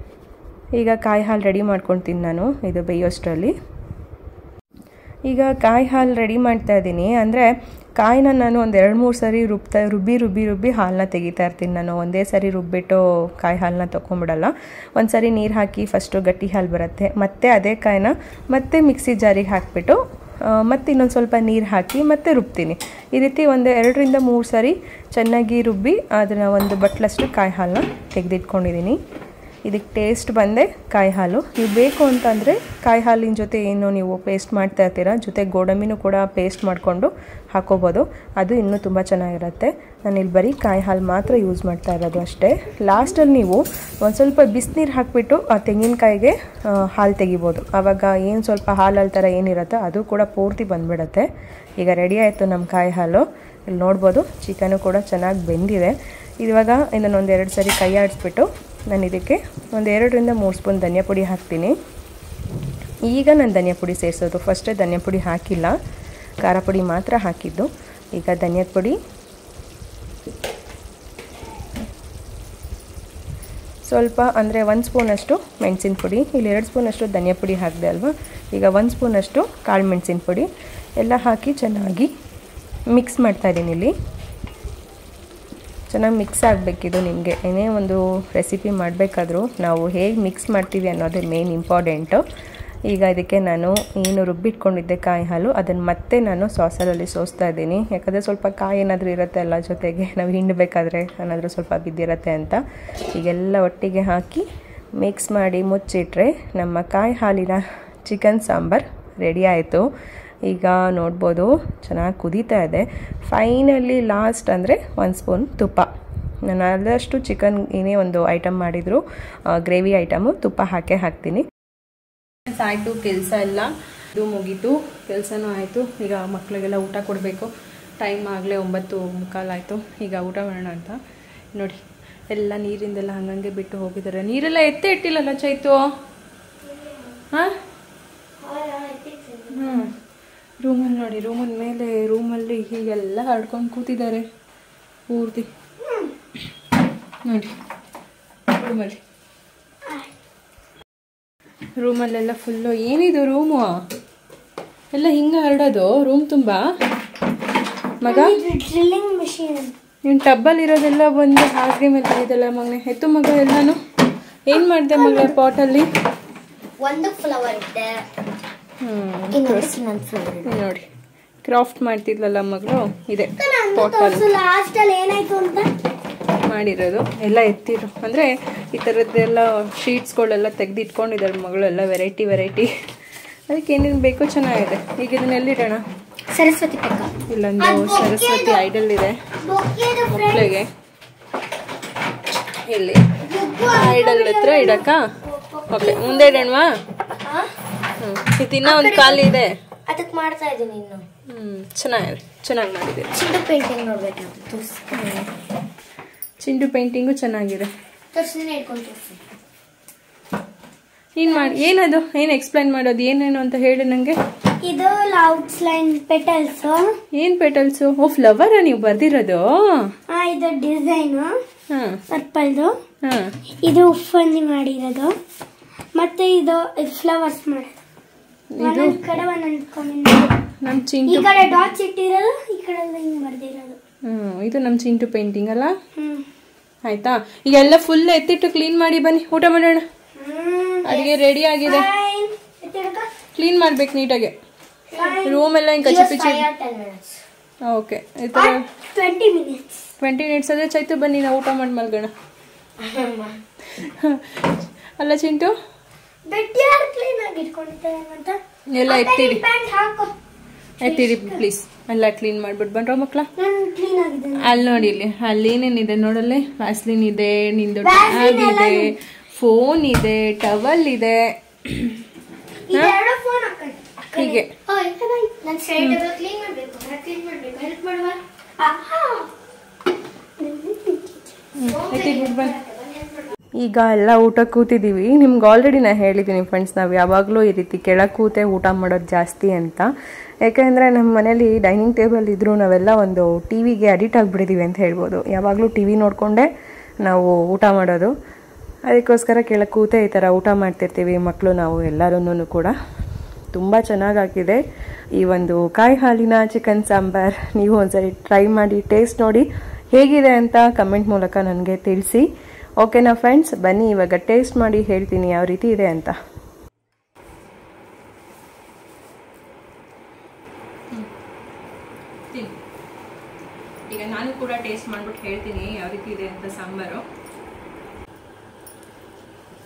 ಈಗ ಕಾಯಿ ಹಾಲು ರೆಡಿ ಮಾಡ್ಕೊತೀನಿ ನಾನು ಇದು ಬೇಯೋಷ್ಟರಲ್ಲಿ ಈಗ ಕಾಯಿ ಹಾಲು ರೆಡಿ ಮಾಡ್ತಾ ಇದ್ದೀನಿ ಅಂದರೆ ಕಾಯಿನ ನಾನು ಒಂದು ಎರಡು ಮೂರು ಸರಿ ರುಬ್ತಾ ರುಬ್ಬಿ ರುಬ್ಬಿ ರುಬ್ಬಿ ಹಾಲನ್ನ ತೆಗಿತಾ ಇರ್ತೀನಿ ನಾನು ಒಂದೇ ಸರಿ ರುಬ್ಬಿಟ್ಟು ಕಾಯಿ ಹಾಲನ್ನ ತೊಗೊಂಬಿಡಲ್ಲ ಒಂದು ಸರಿ ನೀರು ಹಾಕಿ ಫಸ್ಟು ಗಟ್ಟಿ ಹಾಲು ಬರುತ್ತೆ ಮತ್ತೆ ಅದೇ ಕಾಯಿನ ಮತ್ತೆ ಮಿಕ್ಸಿ ಜಾರಿಗೆ ಹಾಕಿಬಿಟ್ಟು ಮತ್ತು ಇನ್ನೊಂದು ಸ್ವಲ್ಪ ನೀರು ಹಾಕಿ ಮತ್ತೆ ರುಬ್ತೀನಿ ಈ ರೀತಿ ಒಂದು ಎರಡರಿಂದ ಮೂರು ಸಾರಿ ಚೆನ್ನಾಗಿ ರುಬ್ಬಿ ಅದನ್ನು ಒಂದು ಬಟ್ಲಷ್ಟು ಕಾಯಿ ಹಾಲನ್ನ ತೆಗೆದಿಟ್ಕೊಂಡಿದ್ದೀನಿ ಇದಕ್ಕೆ ಟೇಸ್ಟ್ ಬಂದೆ ಕಾಯಿ ಹಾಲು ನೀವು ಬೇಕು ಅಂತಂದರೆ ಕಾಯಿ ಹಾಲಿನ ಜೊತೆ ಏನು ನೀವು ಪೇಸ್ಟ್ ಮಾಡ್ತಾ ಇರ್ತೀರ ಜೊತೆ ಗೋಡಂಬಿನೂ ಕೂಡ ಪೇಸ್ಟ್ ಮಾಡಿಕೊಂಡು ಹಾಕೋಬೋದು ಅದು ಇನ್ನೂ ತುಂಬ ಚೆನ್ನಾಗಿರುತ್ತೆ ನಾನು ಇಲ್ಲಿ ಬರೀ ಕಾಯಿ ಹಾಲು ಮಾತ್ರ ಯೂಸ್ ಮಾಡ್ತಾ ಇರೋದು ಅಷ್ಟೇ ಲಾಸ್ಟಲ್ಲಿ ನೀವು ಒಂದು ಸ್ವಲ್ಪ ಬಿಸಿನೀರು ಹಾಕಿಬಿಟ್ಟು ಆ ತೆಂಗಿನಕಾಯಿಗೆ ಆ, ಹಾಲು ತೆಗಿಬೋದು ಆವಾಗ ಏನು ಸ್ವಲ್ಪ ಹಾಲು ಥರ ಏನಿರುತ್ತೋ ಅದು ಕೂಡ ಪೂರ್ತಿ ಬಂದ್ಬಿಡುತ್ತೆ ಈಗ ರೆಡಿ ಆಯಿತು ನಮ್ಮ ಕಾಯಿ ಹಾಲು ಇಲ್ಲಿ ನೋಡ್ಬೋದು ಚಿಕನು ಕೂಡ ಚೆನ್ನಾಗಿ ಬೆಂದಿದೆ ಇವಾಗ ಇದನ್ನೊಂದು ಎರಡು ಸರಿ ಕೈ ಆಡಿಸ್ಬಿಟ್ಟು ನಾನು ಇದಕ್ಕೆ ಒಂದು ಎರಡರಿಂದ ಮೂರು ಸ್ಪೂನ್ ಧನಿಯಾ ಪುಡಿ ಹಾಕ್ತೀನಿ ಈಗ ನಾನು ಧನಿಯಾ ಪುಡಿ ಸೇರಿಸೋದು ಫಸ್ಟೇ ಧನಿಯಾ ಪುಡಿ ಹಾಕಿಲ್ಲ ಖಾರ ಪುಡಿ ಮಾತ್ರ ಹಾಕಿದ್ದು ಈಗ ಧನಿಯಾದ ಪುಡಿ ಸ್ವಲ್ಪ ಅಂದರೆ ಒಂದು ಸ್ಪೂನಷ್ಟು ಮೆಣಸಿನ ಪುಡಿ ಇಲ್ಲಿ ಎರಡು ಸ್ಪೂನಷ್ಟು ಧನಿಯಾ ಪುಡಿ ಹಾಕಿದೆ ಅಲ್ವಾ ಈಗ ಒಂದು ಸ್ಪೂನಷ್ಟು ಕಾಳು ಮೆಣಸಿನ ಪುಡಿ ಎಲ್ಲ ಹಾಕಿ ಚೆನ್ನಾಗಿ ಮಿಕ್ಸ್ ಮಾಡ್ತಾಯಿದ್ದೀನಿ ಇಲ್ಲಿ ಚೆನ್ನಾಗಿ ಮಿಕ್ಸ್ ಆಗಬೇಕಿದು ನಿಮಗೆ ಏನೇ ಒಂದು ರೆಸಿಪಿ ಮಾಡಬೇಕಾದ್ರೂ ನಾವು ಹೇಗೆ ಮಿಕ್ಸ್ ಮಾಡ್ತೀವಿ ಅನ್ನೋದೇ ಮೇನ್ ಇಂಪಾರ್ಟೆಂಟು ಈಗ ಇದಕ್ಕೆ ನಾನು ಏನು ರುಬ್ಬಿಟ್ಕೊಂಡಿದ್ದೆ ಕಾಯಿ ಹಾಲು ಅದನ್ನು ಮತ್ತೆ ನಾನು ಸಾಸರಲ್ಲಿ ಸೋಸ್ತಾ ಇದ್ದೀನಿ ಯಾಕಂದರೆ ಸ್ವಲ್ಪ ಕಾಯಿ ಏನಾದರೂ ಇರುತ್ತೆ ಅಲ್ಲ ಜೊತೆಗೆ ನಾವು ಹಿಂಡಬೇಕಾದ್ರೆ ಏನಾದರೂ ಸ್ವಲ್ಪ ಬಿದ್ದಿರುತ್ತೆ ಅಂತ ಈಗೆಲ್ಲ ಒಟ್ಟಿಗೆ ಹಾಕಿ ಮಿಕ್ಸ್ ಮಾಡಿ ಮುಚ್ಚಿಟ್ರೆ ನಮ್ಮ ಕಾಯಿ ಹಾಲಿನ ಚಿಕನ್ ಸಾಂಬಾರ್ ರೆಡಿ ಆಯಿತು ಈಗ ನೋಡ್ಬೋದು ಚೆನ್ನಾಗಿ ಕುದೀತಾ ಇದೆ ಫೈನಲಿ ಲಾಸ್ಟ್ ಅಂದರೆ ಒಂದು ಸ್ಪೂನ್ ತುಪ್ಪ ನಾನು ಆದಷ್ಟು ಚಿಕನ್ ಏನೇ ಒಂದು ಐಟಮ್ ಮಾಡಿದರೂ ಗ್ರೇವಿ ಐಟಮು ತುಪ್ಪ ಹಾಕೇ ಹಾಕ್ತೀನಿ ಆಯಿತು ಕೆಲಸ ಎಲ್ಲ ಇದು ಮುಗೀತು ಕೆಲಸನೂ ಆಯಿತು ಈಗ ಮಕ್ಕಳಿಗೆಲ್ಲ ಊಟ ಕೊಡಬೇಕು ಟೈಮ್ ಆಗಲೇ ಒಂಬತ್ತು ಮುಕ್ಕಾಲಾಯಿತು ಈಗ ಊಟ ಮಾಡೋಣ ಅಂತ ನೋಡಿ ಎಲ್ಲ ನೀರಿಂದೆಲ್ಲ ಹಂಗಂಗೆ ಬಿಟ್ಟು ಹೋಗಿದ್ದಾರೆ ನೀರೆಲ್ಲ ಎತ್ತೇ ಇಟ್ಟಿಲ್ಲಲ್ಲ ಚೈತು ಹಾಂ ಹ್ಞೂ ರೂಮಲ್ಲಿ ನೋಡಿ ರೂಮಲ್ಲಿ ಮೇಲೆ ರೂಮಲ್ಲಿ ಹೀಗೆಲ್ಲ ಹರಡ್ಕೊಂಡು ಕೂತಿದ್ದಾರೆ ಪೂರ್ತಿ ನೋಡಿ ರೂಮಲ್ಲಿ ರೂಮಲ್ಲೆಲ್ಲ ಫುಲ್ಲು ಏನಿದು ರೂಮು ಎಲ್ಲ ಹಿಂಗೆ ಹರಡೋದು ರೂಮ್ ತುಂಬ ಮಗ ಡ್ರಿಲ್ಲಿಂಗ್ ಮಿಷಿನ್ ನೀನು ಟಬ್ಬಲ್ಲಿ ಇರೋದೆಲ್ಲ ಬಂದು ಹಾಸಿಗೆ ಮೇಲೆ ಇದೆಲ್ಲ ಮಗನೆ ಎತ್ತು ಮಗ ಎಲ್ಲಾನು ಏನು ಮಾಡಿದೆ ಮಗ ಪಾಟಲ್ಲಿ ಒಂದು ಫ್ಲವರ್ ಇದೆ ಹ್ಞೂ ಇನ್ನೊಂದು ಇನ್ನೊಂದು ಫ್ಲವರ್ ಇದೆ ನೋಡಿ ಕ್ರಾಫ್ಟ್ ಮಾಡ್ತಿದ್ಲಲ್ಲ ಮಗಳು ಇದೆ ಪಾಟಲ್ಲಿ ತೋರ್ಸು ಲಾಸ್ಟ್ ಅಲ್ಲಿ ಏನಾಯ್ತು ಅಂತ ಮಾಡಿರೋದು ಎಲ್ಲ ಎತ್ತಿರು ಅಂದರೆ ಈ ಥರದ್ದೆಲ್ಲ ಶೀಟ್ಸ್ಗಳೆಲ್ಲ ತೆಗೆದು ಇಟ್ಕೊಂಡಿದ್ದಾರೆ ಮಗಳು ಎಲ್ಲ ವೆರೈಟಿ ವೆರೈಟಿ ಅದಕ್ಕೆ ಏನೇನು ಬೇಕೋ ಚೆನ್ನಾಗಿದೆ ಈಗ ಇದನ್ನ ಎಲ್ಲಿಡೋಣ ಸರಸ್ವತಿ ಪಕ್ಕ ಇಲ್ಲೊಂದು ಸರಸ್ವತಿ ಐಡಲ್ ಇದೆ ಮಕ್ಕಳಿಗೆ ಇಲ್ಲಿ ಐಡಲ್ ಹತ್ರ ಇಡಕ್ಕ ಓಕೆ ಮುಂದೆ ಇಡೋಣವಾ ಹ್ಞೂ ಇದು ಇನ್ನೂ ಒಂದು ಖಾಲಿ ಇದೆ ಅದಕ್ಕೆ ಮಾಡ್ತಾ ಇದ್ದೀನಿ ಇನ್ನು ಹ್ಞೂ ಚೆನ್ನಾಗಿದೆ ಚೆನ್ನಾಗಿ ಮಾಡಿದೆ ಚಿಂಟು ಪೇಂಟಿಂಗ್ ನೋಡ್ಬೇಕು ನಾವು ತೋರಿಸಿ ಚಿಂಟು ಪೇಂಟಿಂಗು ಚೆನ್ನಾಗಿದೆ ತೋರಿಸಿದ್ರೆ ಇಟ್ಕೊಂಡು ತೋರಿಸಿ ಏನು ಮಾಡಿ ಏನದು ಏನು ಎಕ್ಸ್ಪ್ಲೈನ್ ಮಾಡೋದು ಏನೇನು ಅಂತ ಹೇಳಿ ನನಗೆ ಇದು ಲೌಡ್ಸ್ ಲೈನ್ ಪೆಟಲ್ಸ್ ಏನು ಪೆಟಲ್ಸು ಓ ಫ್ಲವರಾ ನೀವು ಬರ್ದಿರೋದು ಇದು ಡಿಸೈನ್ ಹಾಂ ಪರ್ಪಲ್ದು ಹಾಂ ಇದು ಉಪ್ಪಂದಿ ಮಾಡಿರೋದು ಮತ್ತೆ ಇದು ಫ್ಲವರ್ಸ್ ಮಾಡೋದು ಒಂದೊಂದ್ ಕಡೆ ಒಂದೊಂದ್ comment. ನಮ್ಮ ಈ ಚಿಂಟು ಕಡೆ ಡಾಟ್ಸ್ ಇಟ್ಟಿರೋದು ಈ ಕಡೆ ಎಲ್ಲ ಹಿಂಗ್ ಬರ್ದಿರೋದು ಹ್ಞೂ ಇದು ನಮ್ಮ ಚಿಂಟು ಪೇಂಟಿಂಗ್ ಅಲ್ಲ ಹ್ಮ್ ಆಯ್ತಾ ಈಗ ಎಲ್ಲ ಫುಲ್ ಎತ್ತಿಟ್ಟು ಕ್ಲೀನ್ ಮಾಡಿ ಬನ್ನಿ ಊಟ ಮಾಡೋಣ ಹ್ಮ್ ಅಡಿಗೆ ರೆಡಿ ಆಗಿದೆ Fine. ಎತ್ತಿಡ್ಕ? ಕ್ಲೀನ್ ಮಾಡ್ಬೇಕು ನೀಟಾಗಿ Fine. ರೂಮ್ ಎಲ್ಲ ಹಿಂಗೆ ಕಚ್ಚಿ ಪಿಚ್ಚಿ ಟೆನ್ ಮಿನಿಟ್ಸ್ ಓಕೆ ಈ ಥರ ಟ್ವೆಂಟಿ ಮಿನಿಟ್ಸ್ ಟ್ವೆಂಟಿ ಮಿನಿಟ್ಸ್ ಆದರೆ ಚೈತು ಬನ್ನಿ ನಾವು ಊಟ ಮಾಡಿ ಮಲ್ಗೋಣ ಅಲ್ಲ ಚಿಂಟು ಬೆಡ್ ಯಾರು ಕ್ಲೀನ್ ಆಗಿ ಇಟ್ಕೊಂಡಿದ್ದಾರೆ ಅಂತ ಎಲ್ಲ ಎತ್ತಿಡಿ ಪ್ಯಾಂಟ್ ಹಾಕೋ ಎತ್ತಿಡಿ ಪ್ಲೀಸ್ ಎಲ್ಲ ಕ್ಲೀನ್ ಮಾಡ್ಬಿಟ್ಟು ಬನ್ರೋ ಮಕ್ಳ ನಾನು ಕ್ಲೀನ್ ಆಗಿದೆ ಅಲ್ಲಿ ನೋಡಿ ಇಲ್ಲಿ ಅಲ್ಲಿ ಏನೇನಿದೆ ನೋಡಲ್ಲಿ ವ್ಯಾಸ್ಲಿನ್ ಇದೆ ನಿಂದು Vaseline ಟ್ಯಾಬ್ ಇದೆ ಫೋನ್ ಇದೆ ಟವಲ್ ಇದೆ ಇದೆರಡು ಫೋನ್ ಹಾಕೊಂಡು ಹೀಗೆ ನನ್ನ ಸೈಡ್ ಕ್ಲೀನ್ ಮಾಡಬೇಕು ಕ್ಲೀನ್ ಮಾಡಬೇಕು ಹೆಲ್ಪ್ ಮಾಡುವ ಎತ್ತಿಟ್ಬಿಟ್ಟು ಬನ್ನಿ ಈಗ ಎಲ್ಲ ಊಟ ಕೂತಿದ್ದೀವಿ ನಿಮ್ಗೆ ಆಲ್ರೆಡಿ ನಾನು ಹೇಳಿದ್ದೀನಿ ಫ್ರೆಂಡ್ಸ್ ನಾವು ಯಾವಾಗಲೂ ಈ ರೀತಿ ಕೆಳಗೆ ಕೂತೆ ಊಟ ಮಾಡೋದು ಜಾಸ್ತಿ ಅಂತ ಯಾಕೆಂದರೆ ನಮ್ಮ ಮನೇಲಿ ಡೈನಿಂಗ್ ಟೇಬಲ್ ಇದ್ದರೂ ನಾವೆಲ್ಲ ಒಂದು ಟಿ ವಿಗೆ ಅಡಿಕ್ಟ್ ಆಗಿಬಿಟ್ಟಿದ್ದೀವಿ ಅಂತ ಹೇಳ್ಬೋದು ಯಾವಾಗಲೂ ಟಿ ವಿ ನೋಡಿಕೊಂಡೇ ನಾವು ಊಟ ಮಾಡೋದು ಅದಕ್ಕೋಸ್ಕರ ಕೆಳಗೆ ಕೂತೆ ಈ ಥರ ಊಟ ಮಾಡ್ತಿರ್ತೀವಿ ಮಕ್ಕಳು ನಾವು ಎಲ್ಲರೂ ಕೂಡ ತುಂಬ ಚೆನ್ನಾಗಾಗಿದೆ ಈ ಒಂದು ಕಾಯಿ ಹಾಲಿನ ಚಿಕನ್ ಸಾಂಬಾರ್ ನೀವು ಒಂದ್ಸರಿ ಟ್ರೈ ಮಾಡಿ ಟೇಸ್ಟ್ ನೋಡಿ ಹೇಗಿದೆ ಅಂತ ಕಮೆಂಟ್ ಮೂಲಕ ನನಗೆ ತಿಳಿಸಿ ಓಕೆನಾ ಫ್ರೆಂಡ್ಸ್ ಬನ್ನಿ ಇವಾಗ ಟೇಸ್ಟ್ ಮಾಡಿ ಹೇಳ್ತೀನಿ ಯಾವ ರೀತಿ ಇದೆ ಅಂತ ತಿನ್ನು ಈಗ ನಾನು ಕೂಡ ಟೇಸ್ಟ್ ಮಾಡ್ಬಿಟ್ಟು ಹೇಳ್ತೀನಿ ಯಾವ ರೀತಿ ಇದೆ ಅಂತ ಸಾಂಬಾರು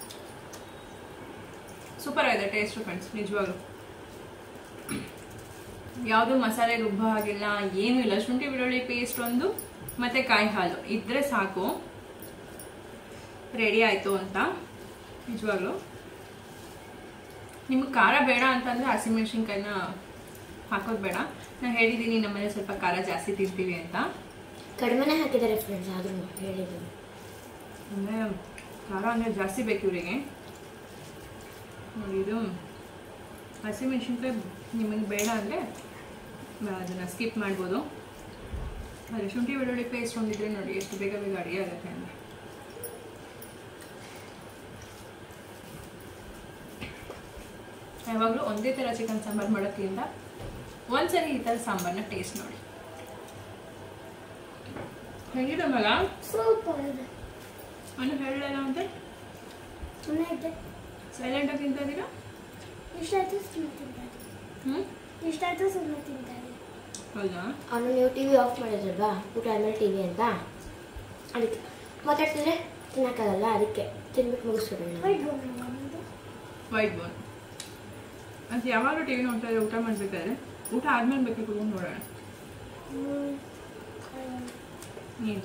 ಇದೆ ಟೇಸ್ಟ್ ಫ್ರೆಂಡ್ಸ್ ನಿಜವಾಗ್ಲು ಯಾವುದು ಮಸಾಲೆ ರುಬ್ಬ ಹಾಗಿಲ್ಲ ಏನೂ ಇಲ್ಲ ಶುಂಠಿ ಬೆಳ್ಳುಳ್ಳಿ ಪೇಸ್ಟ್ ಒಂದು ಮತ್ತೆ ಕಾಯಿ ಹಾಲು ಇದ್ರೆ ಸಾಕು ರೆಡಿ ಆಯಿತು ಅಂತ ನಿಜವಾಗ್ಲು ನಿಮ್ಗೆ ಖಾರ ಬೇಡ ಅಂತಂದ್ರೆ ಹಸಿಮೆಣ್ಸಿನ್ಕಾಯಿನ ಹಾಕೋದು ಬೇಡ ನಾನು ಹೇಳಿದ್ದೀನಿ ನಮ್ಮನೆ ಸ್ವಲ್ಪ ಖಾರ ಜಾಸ್ತಿ ತಿಂತೀವಿ ಅಂತ ಕಡಿಮೆನೇ ಹಾಕಿದ್ದಾರೆ ಫ್ರೆಂಡ್ಸ್ ಆದ್ರೂ ಹೇಳಿದ್ದೀನಿ ಅಂದರೆ ಖಾರ ಅಂದರೆ ಜಾಸ್ತಿ ಬೇಕು ಇವರಿಗೆ ನೋಡಿ ಇದು ಹಸಿಮೆಣ್ಸಿನ್ಕಾಯಿ ನಿಮಗೆ ಬೇಡ ಅಂದರೆ ಅದನ್ನು ಸ್ಕಿಪ್ ಮಾಡ್ಬೋದು ಆದರೆ ಶುಂಠಿ ಬೆಳ್ಳುಳ್ಳಿ ಪೇಸ್ಟ್ ಒಂದಿದ್ರೆ ನೋಡಿ ಎಷ್ಟು ಬೇಗ ಬೇಗ ಅಡುಗೆ ಆಗುತ್ತೆ ಅಂದರೆ ಯಾವಾಗಲೂ ಒಂದೇ ಥರ ಚಿಕನ್ ಸಾಂಬಾರು ಮಾಡೋಕ್ಕಿಂತ ಒಂದ್ಸರಿ ಈ ಥರ ಸಾಂಬಾರನ್ನ ಟೇಸ್ಟ್ ನೋಡಿ ಹೇಗಿದೆ ಮಗ ಸೂಪರ್ ಇದೆ ಅವನು ಹೇಳಲ್ಲ ಅಂತ ಚೆನ್ನಾಗಿದೆ ಸೈಲೆಂಟಾಗಿ ತಿಂತಾ ಇದ್ದೀರಾ ಇಷ್ಟ ಆಯ್ತು ಸುಮ್ಮನೆ ತಿಂತಾರೆ ಹ್ಞೂ ಇಷ್ಟ ಆಯ್ತು ಸುಮ್ಮನೆ ತಿಂತಾರೆ ಹೌದಾ ಅವನು ನೀವು ಟಿ ವಿ ಆಫ್ ಮಾಡಿದ್ರಲ್ವಾ ಊಟ ಆದ್ಮೇಲೆ ಟಿ ವಿ ಅಂತ ಅದಕ್ಕೆ ಮಾತಾಡ್ತಿದ್ರೆ ತಿನ್ನಕ್ಕಾಗಲ್ಲ ಅದಕ್ಕೆ ತಿನ್ಬಿಟ್ಟು ಮುಗಿಸ್ಬಿಡೋಣ ವೈಟ್ ಬೋನ್ ನಮ್ಮದು ವೈಟ್ ಬೋನ್ ಅಂತ ಯಾವಾಗಲೂ ಟಿ ವಿ ನೋಡ್ತಾ ಇದ್ರೆ ಊಟ ಮಾಡಬೇಕಾದ್ರೆ ಊಟ ಆದ್ಮೇಲೆ ಬೇಕು ಕುತ್ಕೊಂಡು ನೋಡೋಣ ನೀನು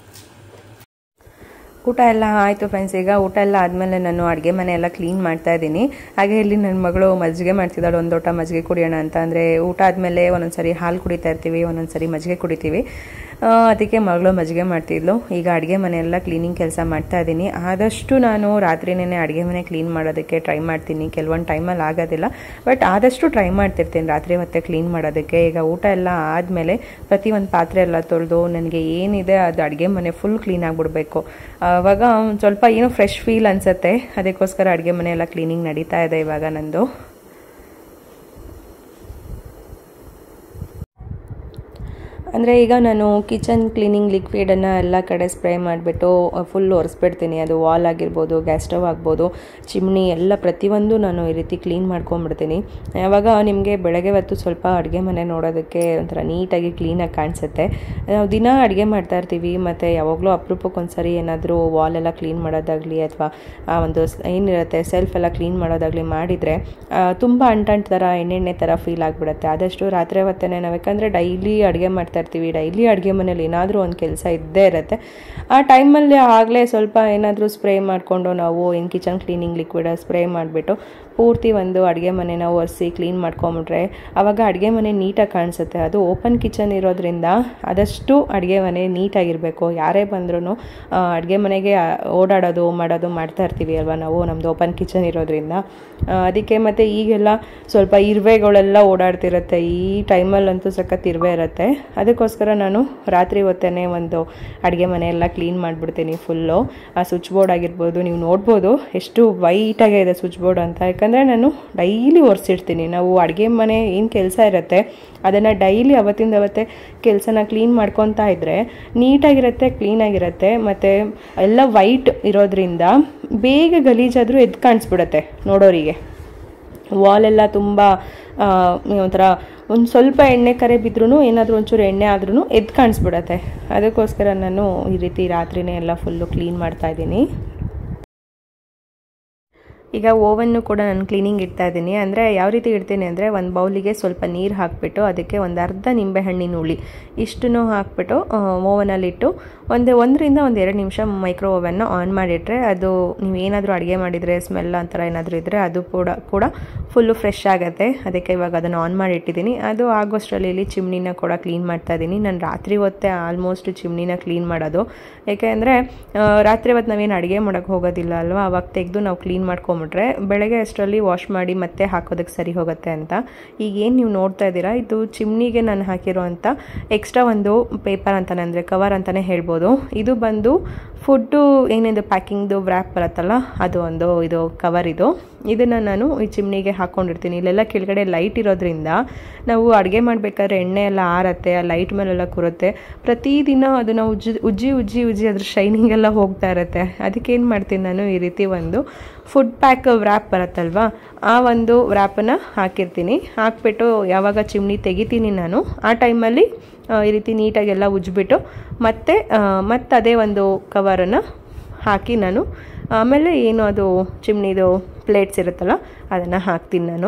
ಊಟ ಎಲ್ಲ ಆಯಿತು ಫ್ರೆಂಡ್ಸ್ ಈಗ ಊಟ ಎಲ್ಲ ಆದಮೇಲೆ ನಾನು ಅಡುಗೆ ಮನೆ ಎಲ್ಲ ಕ್ಲೀನ್ ಮಾಡ್ತಾ ಇದ್ದೀನಿ ಹಾಗೆ ಇಲ್ಲಿ ನನ್ನ ಮಗಳು ಮಜ್ಜಿಗೆ ಮಾಡ್ತಿದ್ದಾಳೆ ಒಂದು ಲೋಟ ಮಜ್ಜಿಗೆ ಕುಡಿಯೋಣ ಅಂತ ಅಂದರೆ ಊಟ ಆದಮೇಲೆ ಒಂದೊಂದ್ಸರಿ ಹಾಲು ಕುಡಿತಾ ಇರ್ತೀವಿ ಒಂದೊಂದ್ಸರಿ ಮಜ್ಜಿಗೆ ಕುಡಿತೀವಿ ಆ, ಅದಕ್ಕೆ ಮಗಳು ಮಜ್ಜಿಗೆ ಮಾಡ್ತಿದ್ಲು ಈಗ ಅಡುಗೆ ಮನೆ ಎಲ್ಲ ಕ್ಲೀನಿಂಗ್ ಕೆಲಸ ಮಾಡ್ತಾ ಇದ್ದೀನಿ ಆದಷ್ಟು ನಾನು ರಾತ್ರಿನೇ ಅಡುಗೆ ಮನೆ ಕ್ಲೀನ್ ಮಾಡೋದಕ್ಕೆ ಟ್ರೈ ಮಾಡ್ತೀನಿ ಕೆಲವೊಂದು ಟೈಮಲ್ಲಿ ಆಗೋದಿಲ್ಲ ಬಟ್ ಆದಷ್ಟು ಟ್ರೈ ಮಾಡ್ತಿರ್ತೀನಿ ರಾತ್ರಿ ಹೊತ್ತೆ ಕ್ಲೀನ್ ಮಾಡೋದಕ್ಕೆ ಈಗ ಊಟ ಎಲ್ಲ ಆದಮೇಲೆ ಪ್ರತಿಯೊಂದು ಪಾತ್ರೆ ಎಲ್ಲ ತೊಳೆದು ನನಗೆ ಏನಿದೆ ಅದು ಅಡುಗೆ ಮನೆ ಫುಲ್ ಕ್ಲೀನ್ ಆಗಿಬಿಡ್ಬೇಕು ಆವಾಗ ಒಂದ್ ಸ್ವಲ್ಪ ಏನೋ ಫ್ರೆಶ್ ಫೀಲ್ ಅನ್ಸುತ್ತೆ ಅದಕ್ಕೋಸ್ಕರ ಅಡುಗೆ ಮನೆ ಎಲ್ಲ ಕ್ಲೀನಿಂಗ್ ನಡೀತಾ ಇದೆ ಇವಾಗ ನಂದು ಅಂದರೆ ಈಗ ನಾನು ಕಿಚನ್ ಕ್ಲೀನಿಂಗ್ ಲಿಕ್ವಿಡನ್ನು ಎಲ್ಲ ಕಡೆ ಸ್ಪ್ರೇ ಮಾಡಿಬಿಟ್ಟು ಫುಲ್ ಒರೆಸ್ಬಿಡ್ತೀನಿ ಅದು ವಾಲ್ ಆಗಿರ್ಬೋದು ಗ್ಯಾಸ್ ಸ್ಟವ್ ಆಗ್ಬೋದು ಚಿಮ್ನಿ ಎಲ್ಲ ಪ್ರತಿಯೊಂದು ನಾನು ಈ ರೀತಿ ಕ್ಲೀನ್ ಮಾಡ್ಕೊಂಬಿಡ್ತೀನಿ ಯಾವಾಗ ನಿಮಗೆ ಬೆಳಗ್ಗೆ ಹೊತ್ತು ಸ್ವಲ್ಪ ಅಡುಗೆ ಮನೆ ನೋಡೋದಕ್ಕೆ ಒಂಥರ ನೀಟಾಗಿ ಕ್ಲೀನಾಗಿ ಕಾಣಿಸುತ್ತೆ ನಾವು ದಿನ ಅಡುಗೆ ಮಾಡ್ತಾ ಇರ್ತೀವಿ ಮತ್ತು ಯಾವಾಗಲೂ ಅಪರೂಪಕ್ಕೊಂದ್ಸರಿ ಏನಾದರೂ ವಾಲ್ ಎಲ್ಲ ಕ್ಲೀನ್ ಮಾಡೋದಾಗಲಿ ಅಥವಾ ಆ ಒಂದು ಸ್- ಏನಿರುತ್ತೆ ಸೆಲ್ಫ್ ಎಲ್ಲ ಕ್ಲೀನ್ ಮಾಡೋದಾಗಲಿ ಮಾಡಿದರೆ ತುಂಬ ಅಂಟಂಟ್ ಥರ ಎಣ್ಣೆಣ್ಣೆ ಥರ ಫೀಲ್ ಆಗಿಬಿಡುತ್ತೆ ಆದಷ್ಟು ರಾತ್ರಿ ಹೊತ್ತೇ ನಾವು ಯಾಕಂದರೆ ಡೈಲಿ ಅಡುಗೆ ಮಾಡ್ತಾ ಇರ್ತೀವಿ ಡೈಲಿ ಅಡುಗೆ ಮನೇಲಿ ಏನಾದರೂ ಒಂದು ಕೆಲಸ ಇದ್ದೇ ಇರುತ್ತೆ ಆ ಟೈಮಲ್ಲಿ ಆಗಲೇ ಸ್ವಲ್ಪ ಏನಾದರೂ ಸ್ಪ್ರೇ ಮಾಡಿಕೊಂಡು ನಾವು ಏನು ಕಿಚನ್ ಕ್ಲೀನಿಂಗ್ ಲಿಕ್ವಿಡ್ ಸ್ಪ್ರೇ ಮಾಡಿಬಿಟ್ಟು ಪೂರ್ತಿ ಒಂದು ಅಡುಗೆ ಮನೆನ ಒರೆಸಿ ಕ್ಲೀನ್ ಮಾಡ್ಕೊಂಬಿಟ್ರೆ ಆವಾಗ ಅಡುಗೆ ಮನೆ ನೀಟಾಗಿ ಕಾಣಿಸುತ್ತೆ ಅದು ಓಪನ್ ಕಿಚನ್ ಇರೋದ್ರಿಂದ ಆದಷ್ಟು ಅಡುಗೆ ಮನೆ ನೀಟಾಗಿರಬೇಕು ಯಾರೇ ಬಂದ್ರೂ ಅಡುಗೆ ಮನೆಗೆ ಆ, ಓಡಾಡೋದು ಮಾಡೋದು ಮಾಡ್ತಾ ಇರ್ತೀವಿ ಅಲ್ವಾ ನಾವು ನಮ್ಮದು ಓಪನ್ ಕಿಚನ್ ಇರೋದ್ರಿಂದ ಆ, ಅದಕ್ಕೆ ಮತ್ತು ಈಗೆಲ್ಲ ಸ್ವಲ್ಪ ಇರುವೆಗಳೆಲ್ಲ ಓಡಾಡ್ತಿರುತ್ತೆ ಈ ಟೈಮಲ್ಲಂತೂ ಸಖತ್ ಇರುವೆ ಇರುತ್ತೆ ಅದಕ್ಕೋಸ್ಕರ ನಾನು ರಾತ್ರಿ ಹೊತ್ತೇ ಒಂದು ಅಡುಗೆ ಮನೆ ಎಲ್ಲ ಕ್ಲೀನ್ ಮಾಡಿಬಿಡ್ತೀನಿ ಫುಲ್ಲು ಆ ಸ್ವಿಚ್ ಬೋರ್ಡ್ ಆಗಿರ್ಬೋದು ನೀವು ನೋಡ್ಬೋದು ಎಷ್ಟು ವೈಟಾಗೇ ಇದೆ ಸ್ವಿಚ್ ಬೋರ್ಡ್ ಅಂತ ಯಾಕಂದರೆ ನಾನು ಡೈಲಿ ಒರೆಸಿಡ್ತೀನಿ ನಾವು ಅಡುಗೆ ಮನೆ ಏನು ಕೆಲಸ ಇರುತ್ತೆ ಅದನ್ನು ಡೈಲಿ ಅವತ್ತಿಂದ ಅವತ್ತೇ ಕೆಲಸನ ಕ್ಲೀನ್ ಮಾಡ್ಕೊತಾ ಇದ್ದರೆ ನೀಟಾಗಿರುತ್ತೆ ಕ್ಲೀನಾಗಿರುತ್ತೆ ಮತ್ತು ಎಲ್ಲ ವೈಟ್ ಇರೋದ್ರಿಂದ ಬೇಗ ಗಲೀಜಾದರೂ ಎದ್ದು ಕಾಣಿಸ್ಬಿಡುತ್ತೆ ನೋಡೋರಿಗೆ ವಾಲೆಲ್ಲ ತುಂಬ ಆ, ಒಂಥರ ಒಂದು ಸ್ವಲ್ಪ ಎಣ್ಣೆ ಕರೆ ಬಿದ್ರೂ ಏನಾದರೂ ಒಂಚೂರು ಎಣ್ಣೆ ಆದ್ರೂ ಎದ್ದು ಕಾಣಿಸ್ಬಿಡತ್ತೆ ಅದಕ್ಕೋಸ್ಕರ ನಾನು ಈ ರೀತಿ ರಾತ್ರಿನೇ ಎಲ್ಲ ಫುಲ್ಲು ಕ್ಲೀನ್ ಮಾಡ್ತಾ ಇದ್ದೀನಿ ಈಗ ಓವನ್ನು ಕೂಡ ನಾನು ಕ್ಲೀನಿಂಗ್ ಇಡ್ತಾ ಇದ್ದೀನಿ ಅಂದರೆ ಯಾವ ರೀತಿ ಇಡ್ತೀನಿ ಅಂದರೆ ಒಂದು ಬೌಲಿಗೆ ಸ್ವಲ್ಪ ನೀರು ಹಾಕಿಬಿಟ್ಟು ಅದಕ್ಕೆ ಒಂದು ಅರ್ಧ ನಿಂಬೆಹಣ್ಣಿನ ಹುಳಿ ಇಷ್ಟನ್ನು ಹಾಕ್ಬಿಟ್ಟು ಓವನಲ್ಲಿಟ್ಟು ಒಂದು ಒಂದರಿಂದ ಒಂದು ಎರಡು ನಿಮಿಷ ಮೈಕ್ರೋ ಓವನ್ನ ಆನ್ ಮಾಡಿಟ್ರೆ ಅದು ನೀವು ಏನಾದರೂ ಅಡುಗೆ ಮಾಡಿದರೆ ಸ್ಮೆಲ್ ಆ ಥರ ಏನಾದರೂ ಇದ್ದರೆ ಅದು ಕೂಡ ಕೂಡ ಫುಲ್ಲು ಫ್ರೆಶ್ ಆಗುತ್ತೆ ಅದಕ್ಕೆ ಇವಾಗ ಅದನ್ನು ಆನ್ ಮಾಡಿ ಇಟ್ಟಿದ್ದೀನಿ ಅದು ಆಗೋಷ್ಟರಲ್ಲಿ ಇಲ್ಲಿ ಚಿಮ್ನಿನ ಕೂಡ ಕ್ಲೀನ್ ಮಾಡ್ತಾ ಇದ್ದೀನಿ ನಾನು ರಾತ್ರಿ ಹೊತ್ತೇ ಆಲ್ಮೋಸ್ಟ್ ಚಿಮ್ನಿನ ಕ್ಲೀನ್ ಮಾಡೋದು ಯಾಕೆಂದರೆ ರಾತ್ರಿ ಹೊತ್ತು ನಾವೇನು ಅಡುಗೆ ಮಾಡೋಕ್ಕೆ ಹೋಗೋದಿಲ್ಲ ಅಲ್ವಾ ಅವಾಗ ತೆಗೆದು ನಾವು ಕ್ಲೀನ್ ಮಾಡ್ಕೊಂಬಿಟ್ರೆ ಬೆಳಗ್ಗೆ ಅಷ್ಟರಲ್ಲಿ ವಾಶ್ ಮಾಡಿ ಮತ್ತೆ ಹಾಕೋದಕ್ಕೆ ಸರಿ ಹೋಗುತ್ತೆ ಅಂತ ಈಗ ಏನು ನೀವು ನೋಡ್ತಾ ಇದ್ದೀರಾ ಇದು ಚಿಮ್ನಿಗೆ ನಾನು ಹಾಕಿರೋವಂಥ ಎಕ್ಸ್ಟ್ರಾ ಒಂದು ಪೇಪರ್ ಅಂತಾನೆ ಅಂದರೆ ಕವರ್ ಅಂತಲೇ ಹೇಳ್ಬೋದು ಇದು ಬಂದು ಫುಡ್ಡು ಏನಿದೆ ಪ್ಯಾಕಿಂಗ್ದು ವ್ರ್ಯಾಪ್ ಬರುತ್ತಲ್ಲ ಅದು ಒಂದು ಇದು ಕವರ್ ಇದು ಇದನ್ನು ನಾನು ಈ ಚಿಮ್ನಿಗೆ ಹಾಕ್ಕೊಂಡಿರ್ತೀನಿ ಇಲ್ಲೆಲ್ಲ ಕೆಳಗಡೆ ಲೈಟ್ ಇರೋದ್ರಿಂದ ನಾವು ಅಡುಗೆ ಮಾಡಬೇಕಾದ್ರೆ ಎಣ್ಣೆ ಎಲ್ಲ ಆರತ್ತೆ ಆ ಲೈಟ್ ಮೇಲೆಲ್ಲ ಕೂರುತ್ತೆ ಪ್ರತಿದಿನ ಅದನ್ನು ಉಜ್ಜಿ ಉಜ್ಜಿ ಉಜ್ಜಿ ಉಜ್ಜಿ ಅದ್ರ ಶೈನಿಂಗ್ ಎಲ್ಲ ಹೋಗ್ತಾ ಇರುತ್ತೆ ಅದಕ್ಕೆ ಏನು ಮಾಡ್ತೀನಿ ನಾನು ಈ ರೀತಿ ಒಂದು ಫುಡ್ ಪ್ಯಾಕ್ ವ್ರ್ಯಾಪ್ ಬರುತ್ತಲ್ವಾ ಆ ಒಂದು ವ್ರ್ಯಾಪನ್ನು ಹಾಕಿರ್ತೀನಿ ಹಾಕ್ಬಿಟ್ಟು ಯಾವಾಗ ಚಿಮ್ನಿ ತೆಗಿತೀನಿ ನಾನು ಆ ಟೈಮಲ್ಲಿ ಆ, ಈ ರೀತಿ ನೀಟಾಗೆಲ್ಲ ಉಜ್ಜಿಬಿಟ್ಟು ಮತ್ತೆ ಆ, ಮತ್ತೆ ಅದೇ ಒಂದು ಕವರನ್ನು ಹಾಕಿ ನಾನು ಆಮೇಲೆ ಏನು ಅದು ಚಿಮ್ನಿದು ಪ್ಲೇಟ್ಸ್ ಇರುತ್ತಲ್ಲ ಅದನ್ನು ಹಾಕ್ತೀನಿ ನಾನು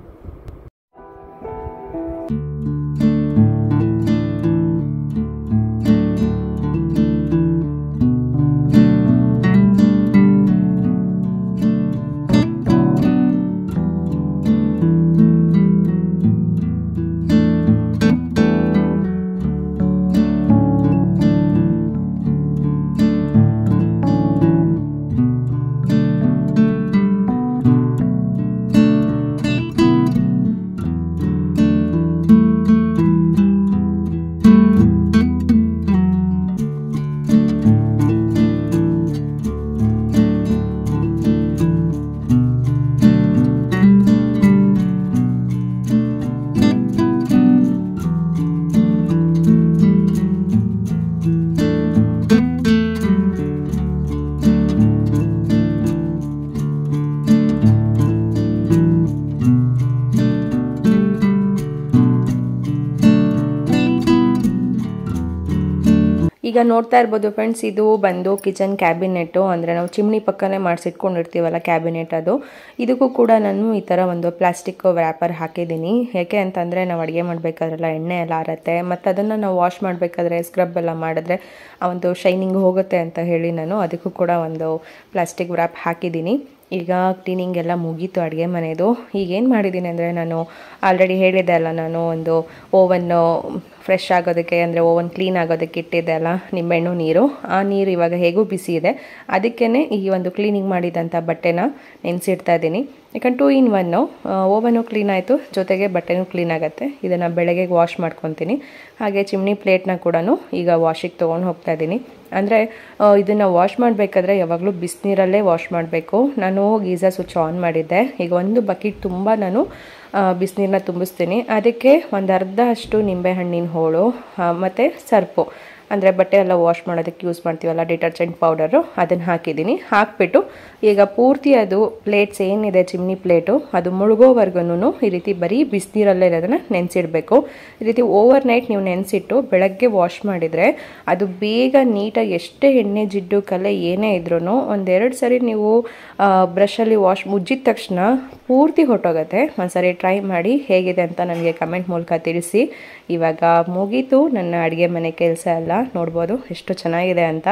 ಈಗ ನೋಡ್ತಾ ಇರ್ಬೋದು ಫ್ರೆಂಡ್ಸ್ ಇದು ಬಂದು ಕಿಚನ್ ಕ್ಯಾಬಿನೆಟ್ಟು ಅಂದರೆ ನಾವು ಚಿಮ್ನಿ ಪಕ್ಕನೇ ಮಾಡಿಸಿಟ್ಕೊಂಡಿರ್ತೀವಲ್ಲ ಕ್ಯಾಬಿನೆಟ್ ಅದು ಇದಕ್ಕೂ ಕೂಡ ನಾನು ಈ ಥರ ಒಂದು ಪ್ಲಾಸ್ಟಿಕ್ ವ್ರ್ಯಾಪರ್ ಹಾಕಿದ್ದೀನಿ ಯಾಕೆ ಅಂತಂದರೆ ನಾವು ಅಡುಗೆ ಮಾಡಬೇಕಾದ್ರೆಲ್ಲ ಎಣ್ಣೆ ಎಲ್ಲ ಆರತ್ತೆ ಮತ್ತು ಅದನ್ನು ನಾವು ವಾಶ್ ಮಾಡಬೇಕಾದ್ರೆ ಸ್ಕ್ರಬ್ ಎಲ್ಲ ಮಾಡಿದ್ರೆ ಆ ಒಂದು ಶೈನಿಂಗ್ ಹೋಗುತ್ತೆ ಅಂತ ಹೇಳಿ ನಾನು ಅದಕ್ಕೂ ಕೂಡ ಒಂದು ಪ್ಲಾಸ್ಟಿಕ್ ವ್ರ್ಯಾಪ್ ಹಾಕಿದ್ದೀನಿ ಈಗ ಕ್ಲೀನಿಂಗ್ ಎಲ್ಲ ಮುಗೀತು ಅಡುಗೆ ಮನೆಯದು ಈಗೇನು ಮಾಡಿದ್ದೀನಿ ಅಂದರೆ ನಾನು ಆಲ್ರೆಡಿ ಹೇಳಿದ್ದೆ ಅಲ್ಲ ನಾನು ಒಂದು ಓವನ್ನು ಫ್ರೆಶ್ ಆಗೋದಕ್ಕೆ ಅಂದರೆ ಓವನ್ ಕ್ಲೀನ್ ಆಗೋದಕ್ಕೆ ಇಟ್ಟಿದ್ದೆ ಅಲ್ಲ ನಿಂಬೆಹಣ್ಣು ನೀರು ಆ ನೀರು ಇವಾಗ ಹೇಗೂ ಬಿಸಿ ಇದೆ ಅದಕ್ಕೇ ಈ ಒಂದು ಕ್ಲೀನಿಂಗ್ ಮಾಡಿದಂಥ ಬಟ್ಟೆನ ನೆನೆಸಿಡ್ತಾ ಇದ್ದೀನಿ ಯಾಕಂದ್ರೆ two in one oven clean ಆಯಿತು ಜೊತೆಗೆ ಬಟ್ಟೆನೂ ಕ್ಲೀನ್ ಆಗುತ್ತೆ ಇದನ್ನು ಬೆಳಗ್ಗೆ ವಾಶ್ ಮಾಡ್ಕೊತೀನಿ ಹಾಗೆ ಚಿಮ್ನಿ ಪ್ಲೇಟ್ನ ಕೂಡ ಈಗ ವಾಶಿಗೆ ತೊಗೊಂಡು ಹೋಗ್ತಾ ಇದ್ದೀನಿ ಅಂದರೆ ಇದನ್ನು ವಾಶ್ ಮಾಡಬೇಕಾದ್ರೆ ಯಾವಾಗಲೂ ಬಿಸಿನೀರಲ್ಲೇ ವಾಶ್ ಮಾಡಬೇಕು ನಾನು ಗೀಝರ್ ಸ್ವಿಚ್ ಆನ್ ಮಾಡಿದ್ದೆ ಈಗ ಒಂದು ಬಕೆಟ್ ತುಂಬ ನಾನು ಬಿಸಿನೀರನ್ನ ತುಂಬಿಸ್ತೀನಿ ಅದಕ್ಕೆ ಒಂದು ಅರ್ಧ ಅಷ್ಟು ನಿಂಬೆಹಣ್ಣಿನ ಹೋಳು ಮತ್ತು ಸರ್ಪು ಅಂದರೆ ಬಟ್ಟೆ ಎಲ್ಲ ವಾಶ್ ಮಾಡೋದಕ್ಕೆ ಯೂಸ್ ಮಾಡ್ತೀವಲ್ಲ ಡಿಟರ್ಜೆಂಟ್ ಪೌಡರು ಅದನ್ನು ಹಾಕಿದ್ದೀನಿ ಹಾಕಿಬಿಟ್ಟು ಈಗ ಪೂರ್ತಿ ಅದು ಪ್ಲೇಟ್ಸ್ ಏನಿದೆ ಚಿಮ್ನಿ ಪ್ಲೇಟು ಅದು ಮುಳುಗೋವರೆಗೂ ಈ ರೀತಿ ಬರೀ ಬಿಸಿನೀರಲ್ಲೇ ಅದನ್ನು ನೆನೆಸಿಡಬೇಕು ಈ ರೀತಿ ಓವರ್ ನೈಟ್ ನೀವು ನೆನೆಸಿಟ್ಟು ಬೆಳಗ್ಗೆ ವಾಶ್ ಮಾಡಿದರೆ ಅದು ಬೇಗ ನೀಟಾಗಿ ಎಷ್ಟೇ ಎಣ್ಣೆ ಜಿಡ್ಡು ಕಲೆ ಏನೇ ಇದ್ರೂ ಒಂದೆರಡು ಸರಿ ನೀವು ಬ್ರಷಲ್ಲಿ ವಾಶ್ ಮುಜ್ಜಿದ ತಕ್ಷಣ ಪೂರ್ತಿ ಹೊಟ್ಟೋಗುತ್ತೆ ಒಂದ್ಸರಿ ಟ್ರೈ ಮಾಡಿ ಹೇಗಿದೆ ಅಂತ ನನಗೆ ಕಮೆಂಟ್ ಮೂಲಕ ತಿಳಿಸಿ ಇವಾಗ ಮುಗೀತು ನನ್ನ ಅಡುಗೆ ಮನೆ ಕೆಲಸ ಎಲ್ಲ ನೋಡ್ಬೋದು ಎಷ್ಟು ಚೆನ್ನಾಗಿದೆ ಅಂತ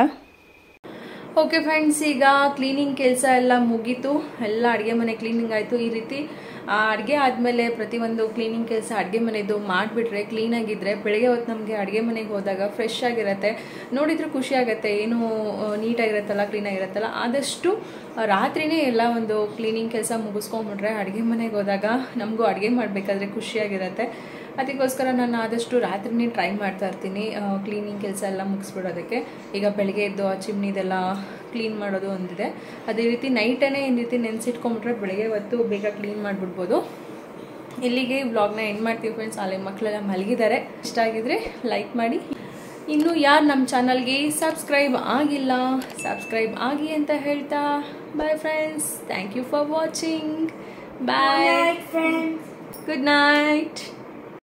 ಓಕೆ ಫ್ರೆಂಡ್ಸ್ ಈಗ ಕ್ಲೀನಿಂಗ್ ಕೆಲಸ ಎಲ್ಲ ಮುಗೀತು ಎಲ್ಲ ಅಡುಗೆ ಮನೆ ಕ್ಲೀನಿಂಗ್ ಆಯಿತು ಈ ರೀತಿ ಅಡುಗೆ ಆದಮೇಲೆ ಪ್ರತಿಯೊಂದು ಕ್ಲೀನಿಂಗ್ ಕೆಲಸ ಅಡುಗೆ ಮನೆದು ಮಾಡಿಬಿಟ್ರೆ ಕ್ಲೀನಾಗಿದ್ದರೆ ಬೆಳಗ್ಗೆ ಹೊತ್ತು ನಮಗೆ ಅಡುಗೆ ಮನೆಗೆ ಹೋದಾಗ ಫ್ರೆಶ್ ಆಗಿರುತ್ತೆ ನೋಡಿದ್ರೆ ಖುಷಿ ಆಗುತ್ತೆ ಏನು ನೀಟಾಗಿರುತ್ತಲ್ಲ ಕ್ಲೀನಾಗಿರುತ್ತಲ್ಲ ಆದಷ್ಟು ರಾತ್ರಿನೇ ಎಲ್ಲ ಒಂದು ಕ್ಲೀನಿಂಗ್ ಕೆಲಸ ಮುಗಿಸ್ಕೊಂಬಿಟ್ರೆ ಅಡುಗೆ ಮನೆಗೆ ಹೋದಾಗ ನಮಗೂ ಅಡುಗೆ ಮಾಡಬೇಕಾದ್ರೆ ಖುಷಿಯಾಗಿರುತ್ತೆ ಅದಕ್ಕೋಸ್ಕರ ನಾನು ಆದಷ್ಟು ರಾತ್ರಿನೇ ಟ್ರೈ ಮಾಡ್ತಾ ಇರ್ತೀನಿ ಕ್ಲೀನಿಂಗ್ ಕೆಲಸ ಎಲ್ಲ ಮುಗಿಸ್ಬಿಡೋದಕ್ಕೆ ಈಗ ಬೆಳಗ್ಗೆ ಎದ್ದು ಆ ಚಿಮ್ನಿದೆಲ್ಲ ಕ್ಲೀನ್ ಮಾಡೋದು ಒಂದಿದೆ ಅದೇ ರೀತಿ ನೈಟೇ ಈ ರೀತಿ ನೆನೆಸಿಟ್ಕೊಂಡ್ಬಿಟ್ರೆ ಬೆಳಗ್ಗೆ ಹೊತ್ತು ಬೇಗ ಕ್ಲೀನ್ ಮಾಡಿಬಿಡ್ಬೋದು ಇಲ್ಲಿಗೆ ವ್ಲಾಗ್ನ ಎಂಡ್ ಮಾಡ್ತೀವಿ ಫ್ರೆಂಡ್ಸ್ ಅಲ್ಲಿ ಮಕ್ಕಳೆಲ್ಲ ಮಲಗಿದ್ದಾರೆ ಇಷ್ಟ ಆಗಿದ್ರೆ ಲೈಕ್ ಮಾಡಿ ಇನ್ನು ಯಾರು ನಮ್ಮ ಚಾನಲ್ಗೆ ಸಬ್ಸ್ಕ್ರೈಬ್ ಆಗಿಲ್ಲ ಸಬ್ಸ್ಕ್ರೈಬ್ ಆಗಿ ಅಂತ ಹೇಳ್ತಾ bye friends thank you for watching bye friends good night